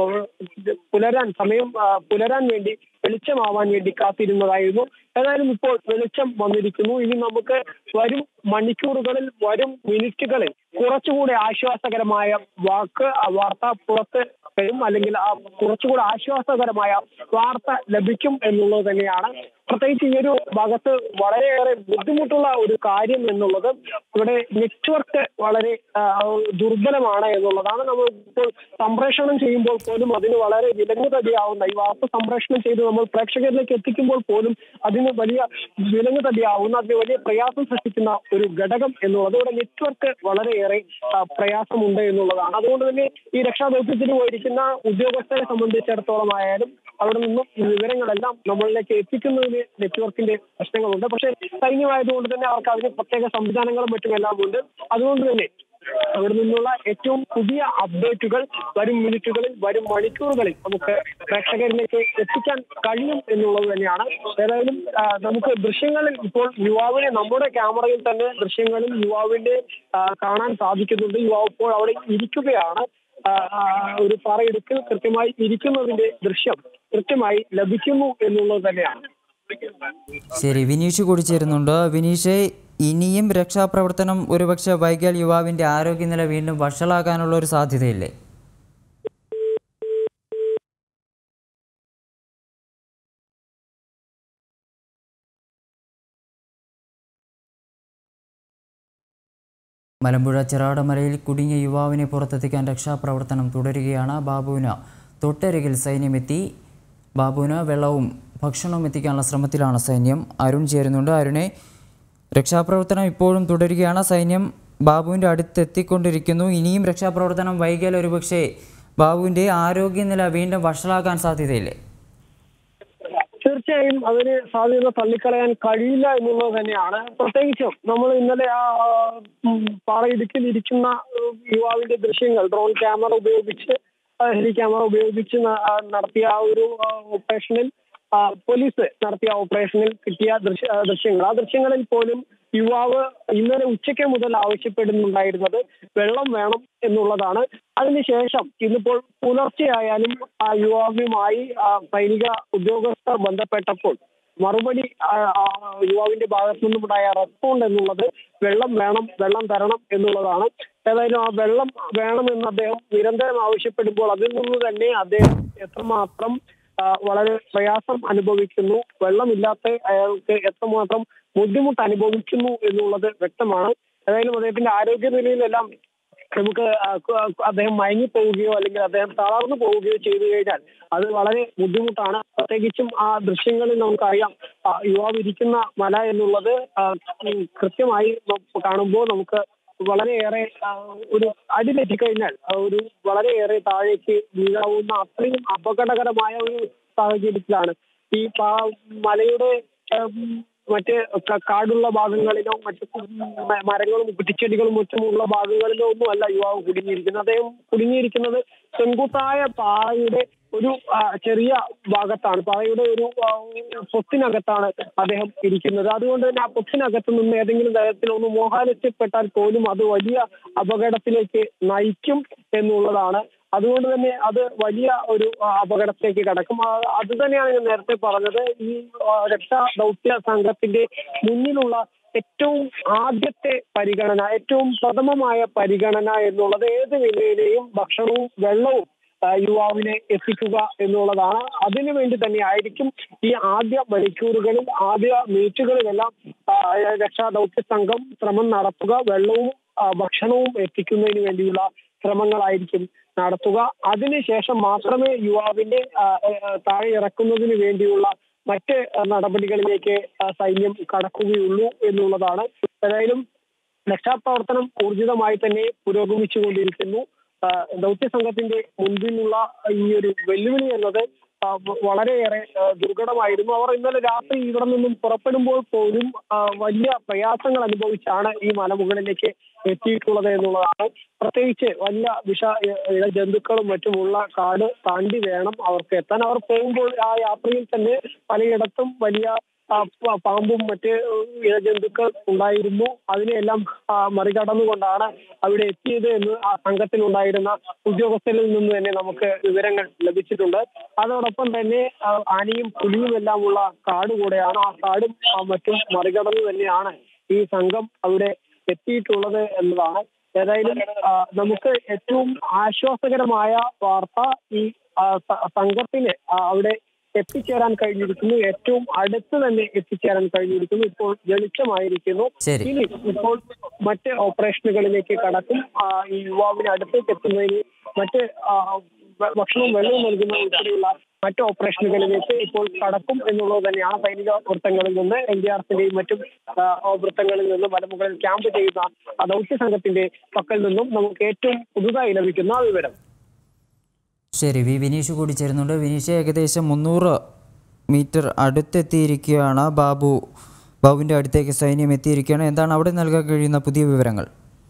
പുലരാൻ സമയം ആ, പുലരാൻ വേണ്ടി വെളിച്ചമാവാൻ വേണ്ടി കാത്തിരുന്നതായിരുന്നു ഏതായാലും ഇപ്പോൾ വെളിച്ചം വന്നിരിക്കുന്നു ഇനി നമുക്ക് വരും മണിക്കൂറുകളിൽ വരും മിനിറ്റുകളിൽ കുറച്ചുകൂടി ആശ്വാസകരമായ വാക്ക് ആ വാർത്ത പുറത്ത് വരും അല്ലെങ്കിൽ ആ കുറച്ചുകൂടി ആശ്വാസകരമായ വാർത്ത ലഭിക്കും എന്നുള്ളത് തന്നെയാണ് പ്രത്യേകിച്ച് ഈ ഒരു ഭാഗത്ത് വളരെയേറെ ബുദ്ധിമുട്ടുള്ള ഒരു കാര്യം എന്നുള്ളത് ഇവിടെ നെറ്റ്വർക്ക് വളരെ ആ, ദുർബലമാണ് എന്നുള്ളതാണ് നമ്മൾ ഇപ്പോൾ സംപ്രേഷണം ചെയ്യുമ്പോൾ പോലും അതിന് വളരെ വിലങ്ങുതടിയാവുന്ന ഈ വാർത്ത സംപ്രേഷണം ചെയ്ത് നമ്മൾ പ്രേക്ഷകരിലേക്ക് എത്തിക്കുമ്പോൾ പോലും അതിന് വലിയ വിലങ്ങുതടിയാവുന്ന അതിന് വലിയ പ്രയാസം സൃഷ്ടിക്കുന്ന ഒരു ഘടകം എന്നുള്ളത് ഇവിടെ നെറ്റ്വർക്ക് വളരെയേറെ ആ, പ്രയാസമുണ്ട് എന്നുള്ളതാണ് അതുകൊണ്ട് തന്നെ ഈ രക്ഷാദൗത്യത്തിന് പോയിരിക്കുന്ന ഉദ്യോഗസ്ഥരെ സംബന്ധിച്ചിടത്തോളം ആയാലും അവിടെ നിന്നും ഈ വിവരങ്ങളെല്ലാം നമ്മളിലേക്ക് എത്തിക്കുന്നതിന് നെറ്റ്വർക്കിന്റെ പ്രശ്നങ്ങളുണ്ട് പക്ഷേ സൈന്യമായതുകൊണ്ട് തന്നെ അവർക്ക് അതിന് പ്രത്യേക സംവിധാനങ്ങളും മറ്റുമെല്ലാം ഉണ്ട് അതുകൊണ്ട് തന്നെ അവിടെ നിന്നുള്ള ഏറ്റവും പുതിയ അപ്ഡേറ്റുകൾ വരും മിനിറ്റുകളിൽ വരും മണിക്കൂറുകളിൽ നമുക്ക് പ്രേക്ഷകരിലേക്ക് എത്തിക്കാൻ കഴിയും എന്നുള്ളത് തന്നെയാണ് ഏതായാലും ആ, നമുക്ക് ദൃശ്യങ്ങളിൽ ഇപ്പോൾ യുവാവിനെ നമ്മുടെ ക്യാമറയിൽ തന്നെ ദൃശ്യങ്ങളിൽ യുവാവിന്റെ ആ, കാണാൻ സാധിക്കുന്നുണ്ട് യുവാവ് ഇപ്പോൾ അവിടെ ഇരിക്കുകയാണ് ആ, ആ, ഒരു പാറയിടുക്കിൽ കൃത്യമായി ഇരിക്കുന്നതിന്റെ ദൃശ്യം കൃത്യമായി ലഭിക്കുന്നു എന്നുള്ളത് തന്നെയാണ് ശരി വിനീഷ് കൂടി ചേരുന്നുണ്ട് വിനീഷ് ഇനിയും രക്ഷാപ്രവർത്തനം ഒരുപക്ഷെ വൈകിയാൽ യുവാവിൻ്റെ ആരോഗ്യനില വീണ്ടും വഷളാകാനുള്ള ഒരു സാധ്യതയില്ലേ മലമ്പുഴ ചെറാടമലയിൽ കുടുങ്ങിയ യുവാവിനെ പുറത്തെത്തിക്കാൻ രക്ഷാപ്രവർത്തനം തുടരുകയാണ് ബാബുവിന് തൊട്ടരികിൽ സൈന്യമെത്തി ബാബുവിന് വെള്ളവും ഭക്ഷണവും എത്തിക്കാനുള്ള ശ്രമത്തിലാണ് സൈന്യം അരുൺ ചേരുന്നുണ്ട് അരുണെ രക്ഷാപ്രവർത്തനം ഇപ്പോഴും തുടരുകയാണ് സൈന്യം ബാബുവിൻ്റെ അടുത്തെത്തിക്കൊണ്ടിരിക്കുന്നു ഇനിയും രക്ഷാപ്രവർത്തനം വൈകിയാൽ ഒരുപക്ഷെ ബാബുവിൻ്റെ ആരോഗ്യനില വീണ്ടും വഷളാക്കാൻ സാധ്യതയില്ലേ തീർച്ചയായും അതിന് സാധ്യത തള്ളിക്കളയാൻ കഴിയില്ല എന്നുള്ളത് തന്നെയാണ് പ്രത്യേകിച്ചും നമ്മൾ ഇന്നലെ ആ ഉം, പാറയിടുക്കിൽ ഇരിക്കുന്ന ഉം, യുവാവിന്റെ ദൃശ്യങ്ങൾ ഡ്രോൺ ക്യാമറ ഉപയോഗിച്ച് ആ, ഹെലി ക്യാമറ ഉപയോഗിച്ച് ന- ആ, നടത്തിയ ആ ഒരു ആ, ഓപ്പറേഷനിൽ ആ, പോലീസ് നടത്തിയ ഓപ്പറേഷനിൽ കിട്ടിയ ദൃശ്യ ആ, ദൃശ്യങ്ങൾ ആ ദൃശ്യങ്ങളിൽ പോലും യുവാവ് ഇന്നലെ ഉച്ചയ്ക്ക് മുതൽ ആവശ്യപ്പെടുന്നുണ്ടായിരുന്നത് വെള്ളം വേണം എന്നുള്ളതാണ് അതിനുശേഷം ഇന്നിപ്പോൾ പുലർച്ചെയായാലും ആ യുവാവുമായി ആ സൈനിക ഉദ്യോഗസ്ഥർ ബന്ധപ്പെട്ടപ്പോൾ മറുപടി ആ, ആ, യുവാവിന്റെ ഭാഗത്തു നിന്നുണ്ടായ റെസ്പോണ്ട് എന്നുള്ളത് വെള്ളം വേണം വെള്ളം തരണം എന്നുള്ളതാണ് ഏതായാലും ആ വെള്ളം വേണമെന്ന് അദ്ദേഹം നിരന്തരം ആവശ്യപ്പെടുമ്പോൾ അതിൽ നിന്ന് തന്നെ അദ്ദേഹം എത്രമാത്രം ആ, വളരെ പ്രയാസം അനുഭവിക്കുന്നു വെള്ളമില്ലാത്ത അയാൾക്ക് എത്രമാത്രം ബുദ്ധിമുട്ട് അനുഭവിക്കുന്നു എന്നുള്ളത് വ്യക്തമാണ് ഏതായാലും അദ്ദേഹത്തിന്റെ ആരോഗ്യനിലയിലെല്ലാം നമുക്ക് ആ, ക- അദ്ദേഹം മയങ്ങിപ്പോവുകയോ അല്ലെങ്കിൽ അദ്ദേഹം തളർന്നു പോവുകയോ ചെയ്തു കഴിഞ്ഞാൽ അത് വളരെ ബുദ്ധിമുട്ടാണ് പ്രത്യേകിച്ചും ആ ദൃശ്യങ്ങളിൽ നമുക്കറിയാം ആ, യുവാവ് ഇരിക്കുന്ന മല എന്നുള്ളത് ആ, ഉം, കൃത്യമായി ന- കാണുമ്പോൾ നമുക്ക് വളരെയേറെ ആ, ഒരു അടി തെറ്റിക്കഴിഞ്ഞാൽ ആ, ഒരു വളരെയേറെ താഴേക്ക് വീഴാവുന്ന അത്രയും അപകടകരമായ ഒരു സാഹചര്യത്തിലാണ് ഈ പാ- മലയുടെ ഉം, മറ്റ് ക- കാടുള്ള ഭാഗങ്ങളിലോ മറ്റ് മ- മരങ്ങളും കുറ്റിച്ചെടികളും മറ്റുമുള്ള ഭാഗങ്ങളിലോ ഒന്നും അല്ല യുവാവ് കുടുങ്ങിയിരിക്കുന്നത് അദ്ദേഹം കുടുങ്ങിയിരിക്കുന്നത് ചെങ്കുത്തായ പാറയുടെ ഒരു ആ, ചെറിയ ഭാഗത്താണ് പാറയുടെ ഒരു ആ, പൊത്തിനകത്താണ് അദ്ദേഹം ഇരിക്കുന്നത് അതുകൊണ്ട് തന്നെ ആ പൊത്തിനകത്ത് നിന്ന് ഏതെങ്കിലും തരത്തിൽ ഒന്ന് മോഹാലസ്യപ്പെട്ടാൽ പോലും അത് വലിയ അപകടത്തിലേക്ക് നയിക്കും എന്നുള്ളതാണ് അതുകൊണ്ട് തന്നെ അത് വലിയ ഒരു ആ, അപകടത്തിലേക്ക് കടക്കും ആ, അത് തന്നെയാണ് ഞാൻ നേരത്തെ പറഞ്ഞത് ഈ ആ, രക്ഷാ ദൗത്യ സംഘത്തിന്റെ മുന്നിലുള്ള ഏറ്റവും ആദ്യത്തെ പരിഗണന ഏറ്റവും പ്രഥമമായ പരിഗണന എന്നുള്ളത് ഏത് നിലയിലെയും ഭക്ഷണവും വെള്ളവും ആ, യുവാവിനെ എത്തിക്കുക എന്നുള്ളതാണ് അതിനു വേണ്ടി തന്നെ ആയിരിക്കും ഈ ആദ്യ മണിക്കൂറുകളിൽ ആദ്യ മിനിറ്റുകളിലെല്ലാം ആ, രക്ഷാ ദൗത്യ സംഘം ശ്രമം നടത്തുക വെള്ളവും ആ, ഭക്ഷണവും എത്തിക്കുന്നതിന് വേണ്ടിയുള്ള ശ്രമങ്ങളായിരിക്കും നടത്തുക അതിനുശേഷം മാത്രമേ യുവാവിന്റെ ആ, ആ, താഴെ ഇറക്കുന്നതിന് വേണ്ടിയുള്ള മറ്റ് ആ, നടപടികളിലേക്ക് ആ, സൈന്യം കടക്കുകയുള്ളൂ എന്നുള്ളതാണ് ഏതായാലും രക്ഷാപ്രവർത്തനം ഊർജിതമായി തന്നെ പുരോഗമിച്ചുകൊണ്ടിരിക്കുന്നു ആ, ദൗത്യ സംഘത്തിന്റെ മുൻപിലുള്ള ഈ ഒരു വെല്ലുവിളി എന്നത് ആ, വ- വളരെയേറെ ആ, ദുർഘടമായിരുന്നു അവർ ഇന്നലെ രാത്രി ഇവിടെ നിന്നും പുറപ്പെടുമ്പോൾ പോലും ആ, വലിയ പ്രയാസങ്ങൾ അനുഭവിച്ചാണ് ഈ മലമുകളിലേക്ക് എത്തിയിട്ടുള്ളത് എന്നുള്ളതാണ് പ്രത്യേകിച്ച് വലിയ വിഷ ഇ- ഇഴജന്തുക്കളും മറ്റുമുള്ള കാട് താണ്ടി വേണം അവർക്ക് എത്താൻ അവർ പോകുമ്പോൾ ആ യാത്രയിൽ തന്നെ പലയിടത്തും വലിയ ആ, പ- പാമ്പും മറ്റ് ഇഴജന്തുക്കൾ ഉണ്ടായിരുന്നു അതിനെയെല്ലാം ആ, മറികടന്നുകൊണ്ടാണ് അവിടെ എത്തിയത് എന്ന് ആ സംഘത്തിൽ ഉണ്ടായിരുന്ന ഉദ്യോഗസ്ഥരിൽ നിന്ന് തന്നെ നമുക്ക് വിവരങ്ങൾ ലഭിച്ചിട്ടുണ്ട് അതോടൊപ്പം തന്നെ ആ, ആനയും പുലിയും എല്ലാം ഉള്ള കാട് കൂടെയാണ് ആ കാടും ആ, മറ്റും മറികടന്ന് തന്നെയാണ് ഈ സംഘം അവിടെ എത്തിയിട്ടുള്ളത് എന്നതാണ് ഏതായാലും ആ, നമുക്ക് ഏറ്റവും ആശ്വാസകരമായ വാർത്ത ഈ ആ, സ- സംഘത്തിന് ആ, അവിടെ എത്തിച്ചേരാൻ കഴിഞ്ഞിരിക്കുന്നു ഏറ്റവും അടുത്ത് തന്നെ എത്തിച്ചേരാൻ കഴിഞ്ഞിരിക്കുന്നു ഇപ്പോൾ വെളിച്ചമായിരിക്കുന്നു ശരി. ഇനി ഇപ്പോൾ മറ്റ് ഓപ്പറേഷനുകളിലേക്ക് കടക്കും ആ, ഈ യുവാവിന് അടുത്തേക്ക് എത്തുന്നതിന് മറ്റ് ആ, ഭ- ഭക്ഷണവും വെള്ളവും നൽകുന്ന ഉൾപ്പെടെയുള്ള മറ്റ് ഓപ്പറേഷനുകളിലേക്ക് ഇപ്പോൾ കടക്കും എന്നുള്ളത് തന്നെയാണ് സൈനിക വൃത്തങ്ങളിൽ നിന്ന് എൻ ഡി ആർ എഫിന്റെയും മറ്റും ആ, വൃത്തങ്ങളിൽ നിന്നും മലമുകളിൽ ക്യാമ്പ് ചെയ്യുന്ന ആ ദൗത്യ സംഘത്തിന്റെ പക്കൽ നിന്നും നമുക്ക് ഏറ്റവും പുതുതായി ലഭിക്കുന്ന വിവരം ശരി വി വിനീഷ് കൂടി ചേരുന്നുണ്ട് വിനീഷ് ഏകദേശം മുന്നൂറ് മീറ്റർ അടുത്തെത്തിയിരിക്കുകയാണ് ബാബു ബാബുവിൻ്റെ അടുത്തേക്ക് സൈന്യം എത്തിയിരിക്കുകയാണ് എന്താണ് അവിടെ നൽകാൻ കഴിയുന്ന പുതിയ വിവരങ്ങൾ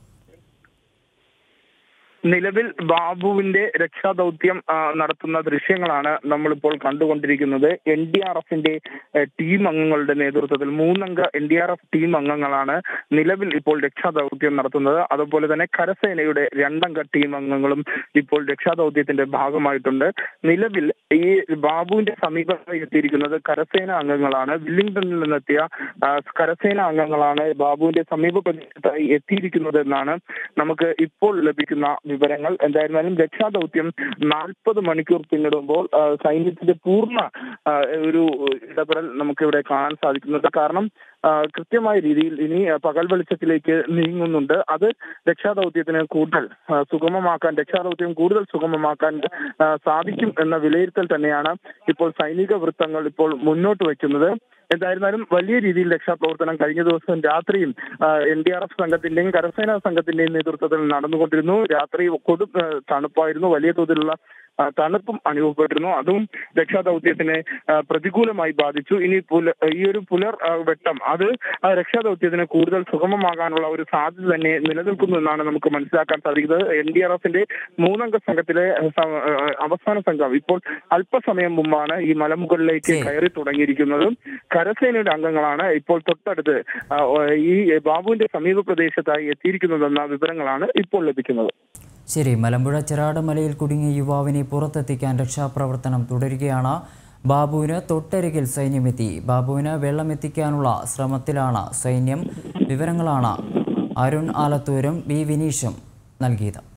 നിലവിൽ ബാബുവിന്റെ രക്ഷാദൗത്യം ആ, നടത്തുന്ന ദൃശ്യങ്ങളാണ് നമ്മളിപ്പോൾ കണ്ടുകൊണ്ടിരിക്കുന്നത് എൻ ഡി ആർ എഫിന്റെ ടീം അംഗങ്ങളുടെ നേതൃത്വത്തിൽ മൂന്നംഗ N D R F team അംഗങ്ങളാണ് നിലവിൽ ഇപ്പോൾ രക്ഷാദൗത്യം നടത്തുന്നത് അതുപോലെ തന്നെ കരസേനയുടെ രണ്ടംഗ ടീം അംഗങ്ങളും ഇപ്പോൾ രക്ഷാദൗത്യത്തിന്റെ ഭാഗമായിട്ടുണ്ട് നിലവിൽ ഈ ബാബുവിന്റെ സമീപമായി എത്തിയിരിക്കുന്നത് കരസേന അംഗങ്ങളാണ് വില്ലിംഗ്ടണിൽ നിന്നെത്തിയ ആ, കരസേന അംഗങ്ങളാണ് ബാബുവിന്റെ സമീപ പ്രദേശത്തായി എത്തിയിരിക്കുന്നത് എന്നാണ് നമുക്ക് ഇപ്പോൾ ലഭിക്കുന്ന വിവരങ്ങൾ എന്തായിരുന്നാലും രക്ഷാദൗത്യം നാൽപ്പത് മണിക്കൂർ പിന്നിടുമ്പോൾ ആ, സൈന്യത്തിന്റെ പൂർണ്ണ ആ, ഒരു ഇടപെടൽ നമുക്കിവിടെ കാണാൻ സാധിക്കുന്നുണ്ട് കാരണം ആ, കൃത്യമായ രീതിയിൽ ഇനി ആ, പകൽ വെളിച്ചത്തിലേക്ക് നീങ്ങുന്നുണ്ട് അത് രക്ഷാദൗത്യത്തിന് കൂടുതൽ ആ, സുഗമമാക്കാൻ രക്ഷാദൗത്യം കൂടുതൽ സുഗമമാക്കാൻ ആ, സാധിക്കും എന്ന വിലയിരുത്തൽ തന്നെയാണ് ഇപ്പോൾ സൈനിക വൃത്തങ്ങൾ ഇപ്പോൾ മുന്നോട്ട് വയ്ക്കുന്നത് എന്തായിരുന്നാലും വലിയ രീതിയിൽ രക്ഷാപ്രവർത്തനം കഴിഞ്ഞ ദിവസം രാത്രിയും എൻ ഡി ആർ എഫ് സംഘത്തിന്റെയും കരസേനാ സംഘത്തിന്റെയും നേതൃത്വത്തിൽ നടന്നുകൊണ്ടിരുന്നു രാത്രി കൊടും ആ, തണുപ്പായിരുന്നു വലിയ തോതിലുള്ള ആ, തണുപ്പും അനുഭവപ്പെട്ടിരുന്നു അതും രക്ഷാദൗത്യത്തിനെ ആ, പ്രതികൂലമായി ബാധിച്ചു ഇനി പുല ഈ ഒരു പുലർ ആ, വെട്ടം അത് ആ രക്ഷാദൗത്യത്തിന് കൂടുതൽ സുഗമമാകാനുള്ള ഒരു സാധ്യത തന്നെ നിലനിൽക്കുന്നു എന്നാണ് നമുക്ക് മനസ്സിലാക്കാൻ സാധിക്കുന്നത് എൻ ഡി ആർ എഫിന്റെ മൂന്നംഗ സംഘത്തിലെ ആ, സ- ആ, അവസാന സംഘം ഇപ്പോൾ അല്പസമയം മുമ്പാണ് ഈ മലമുകളിലേക്ക് ശരി. കയറി തുടങ്ങിയിരിക്കുന്നത് കരസേനയുടെ അംഗങ്ങളാണ് ഇപ്പോൾ തൊട്ടടുത്ത് ആ, ഈ ബാബുവിന്റെ സമീപ പ്രദേശത്തായി എത്തിയിരിക്കുന്നതെന്ന വിവരങ്ങളാണ് ഇപ്പോൾ ലഭിക്കുന്നത് ശരി മലമ്പുഴ ചെറാടുമലയിൽ കുടുങ്ങിയ യുവാവിനെ പുറത്തെത്തിക്കാൻ രക്ഷാപ്രവർത്തനം തുടരുകയാണ് ബാബുവിന് തൊട്ടരികിൽ സൈന്യമെത്തി ബാബുവിന് വെള്ളമെത്തിക്കാനുള്ള ശ്രമത്തിലാണ് സൈന്യം വിവരങ്ങളാണ് അരുൺ ആലത്തൂരും ബി വിനീഷും നൽകിയത്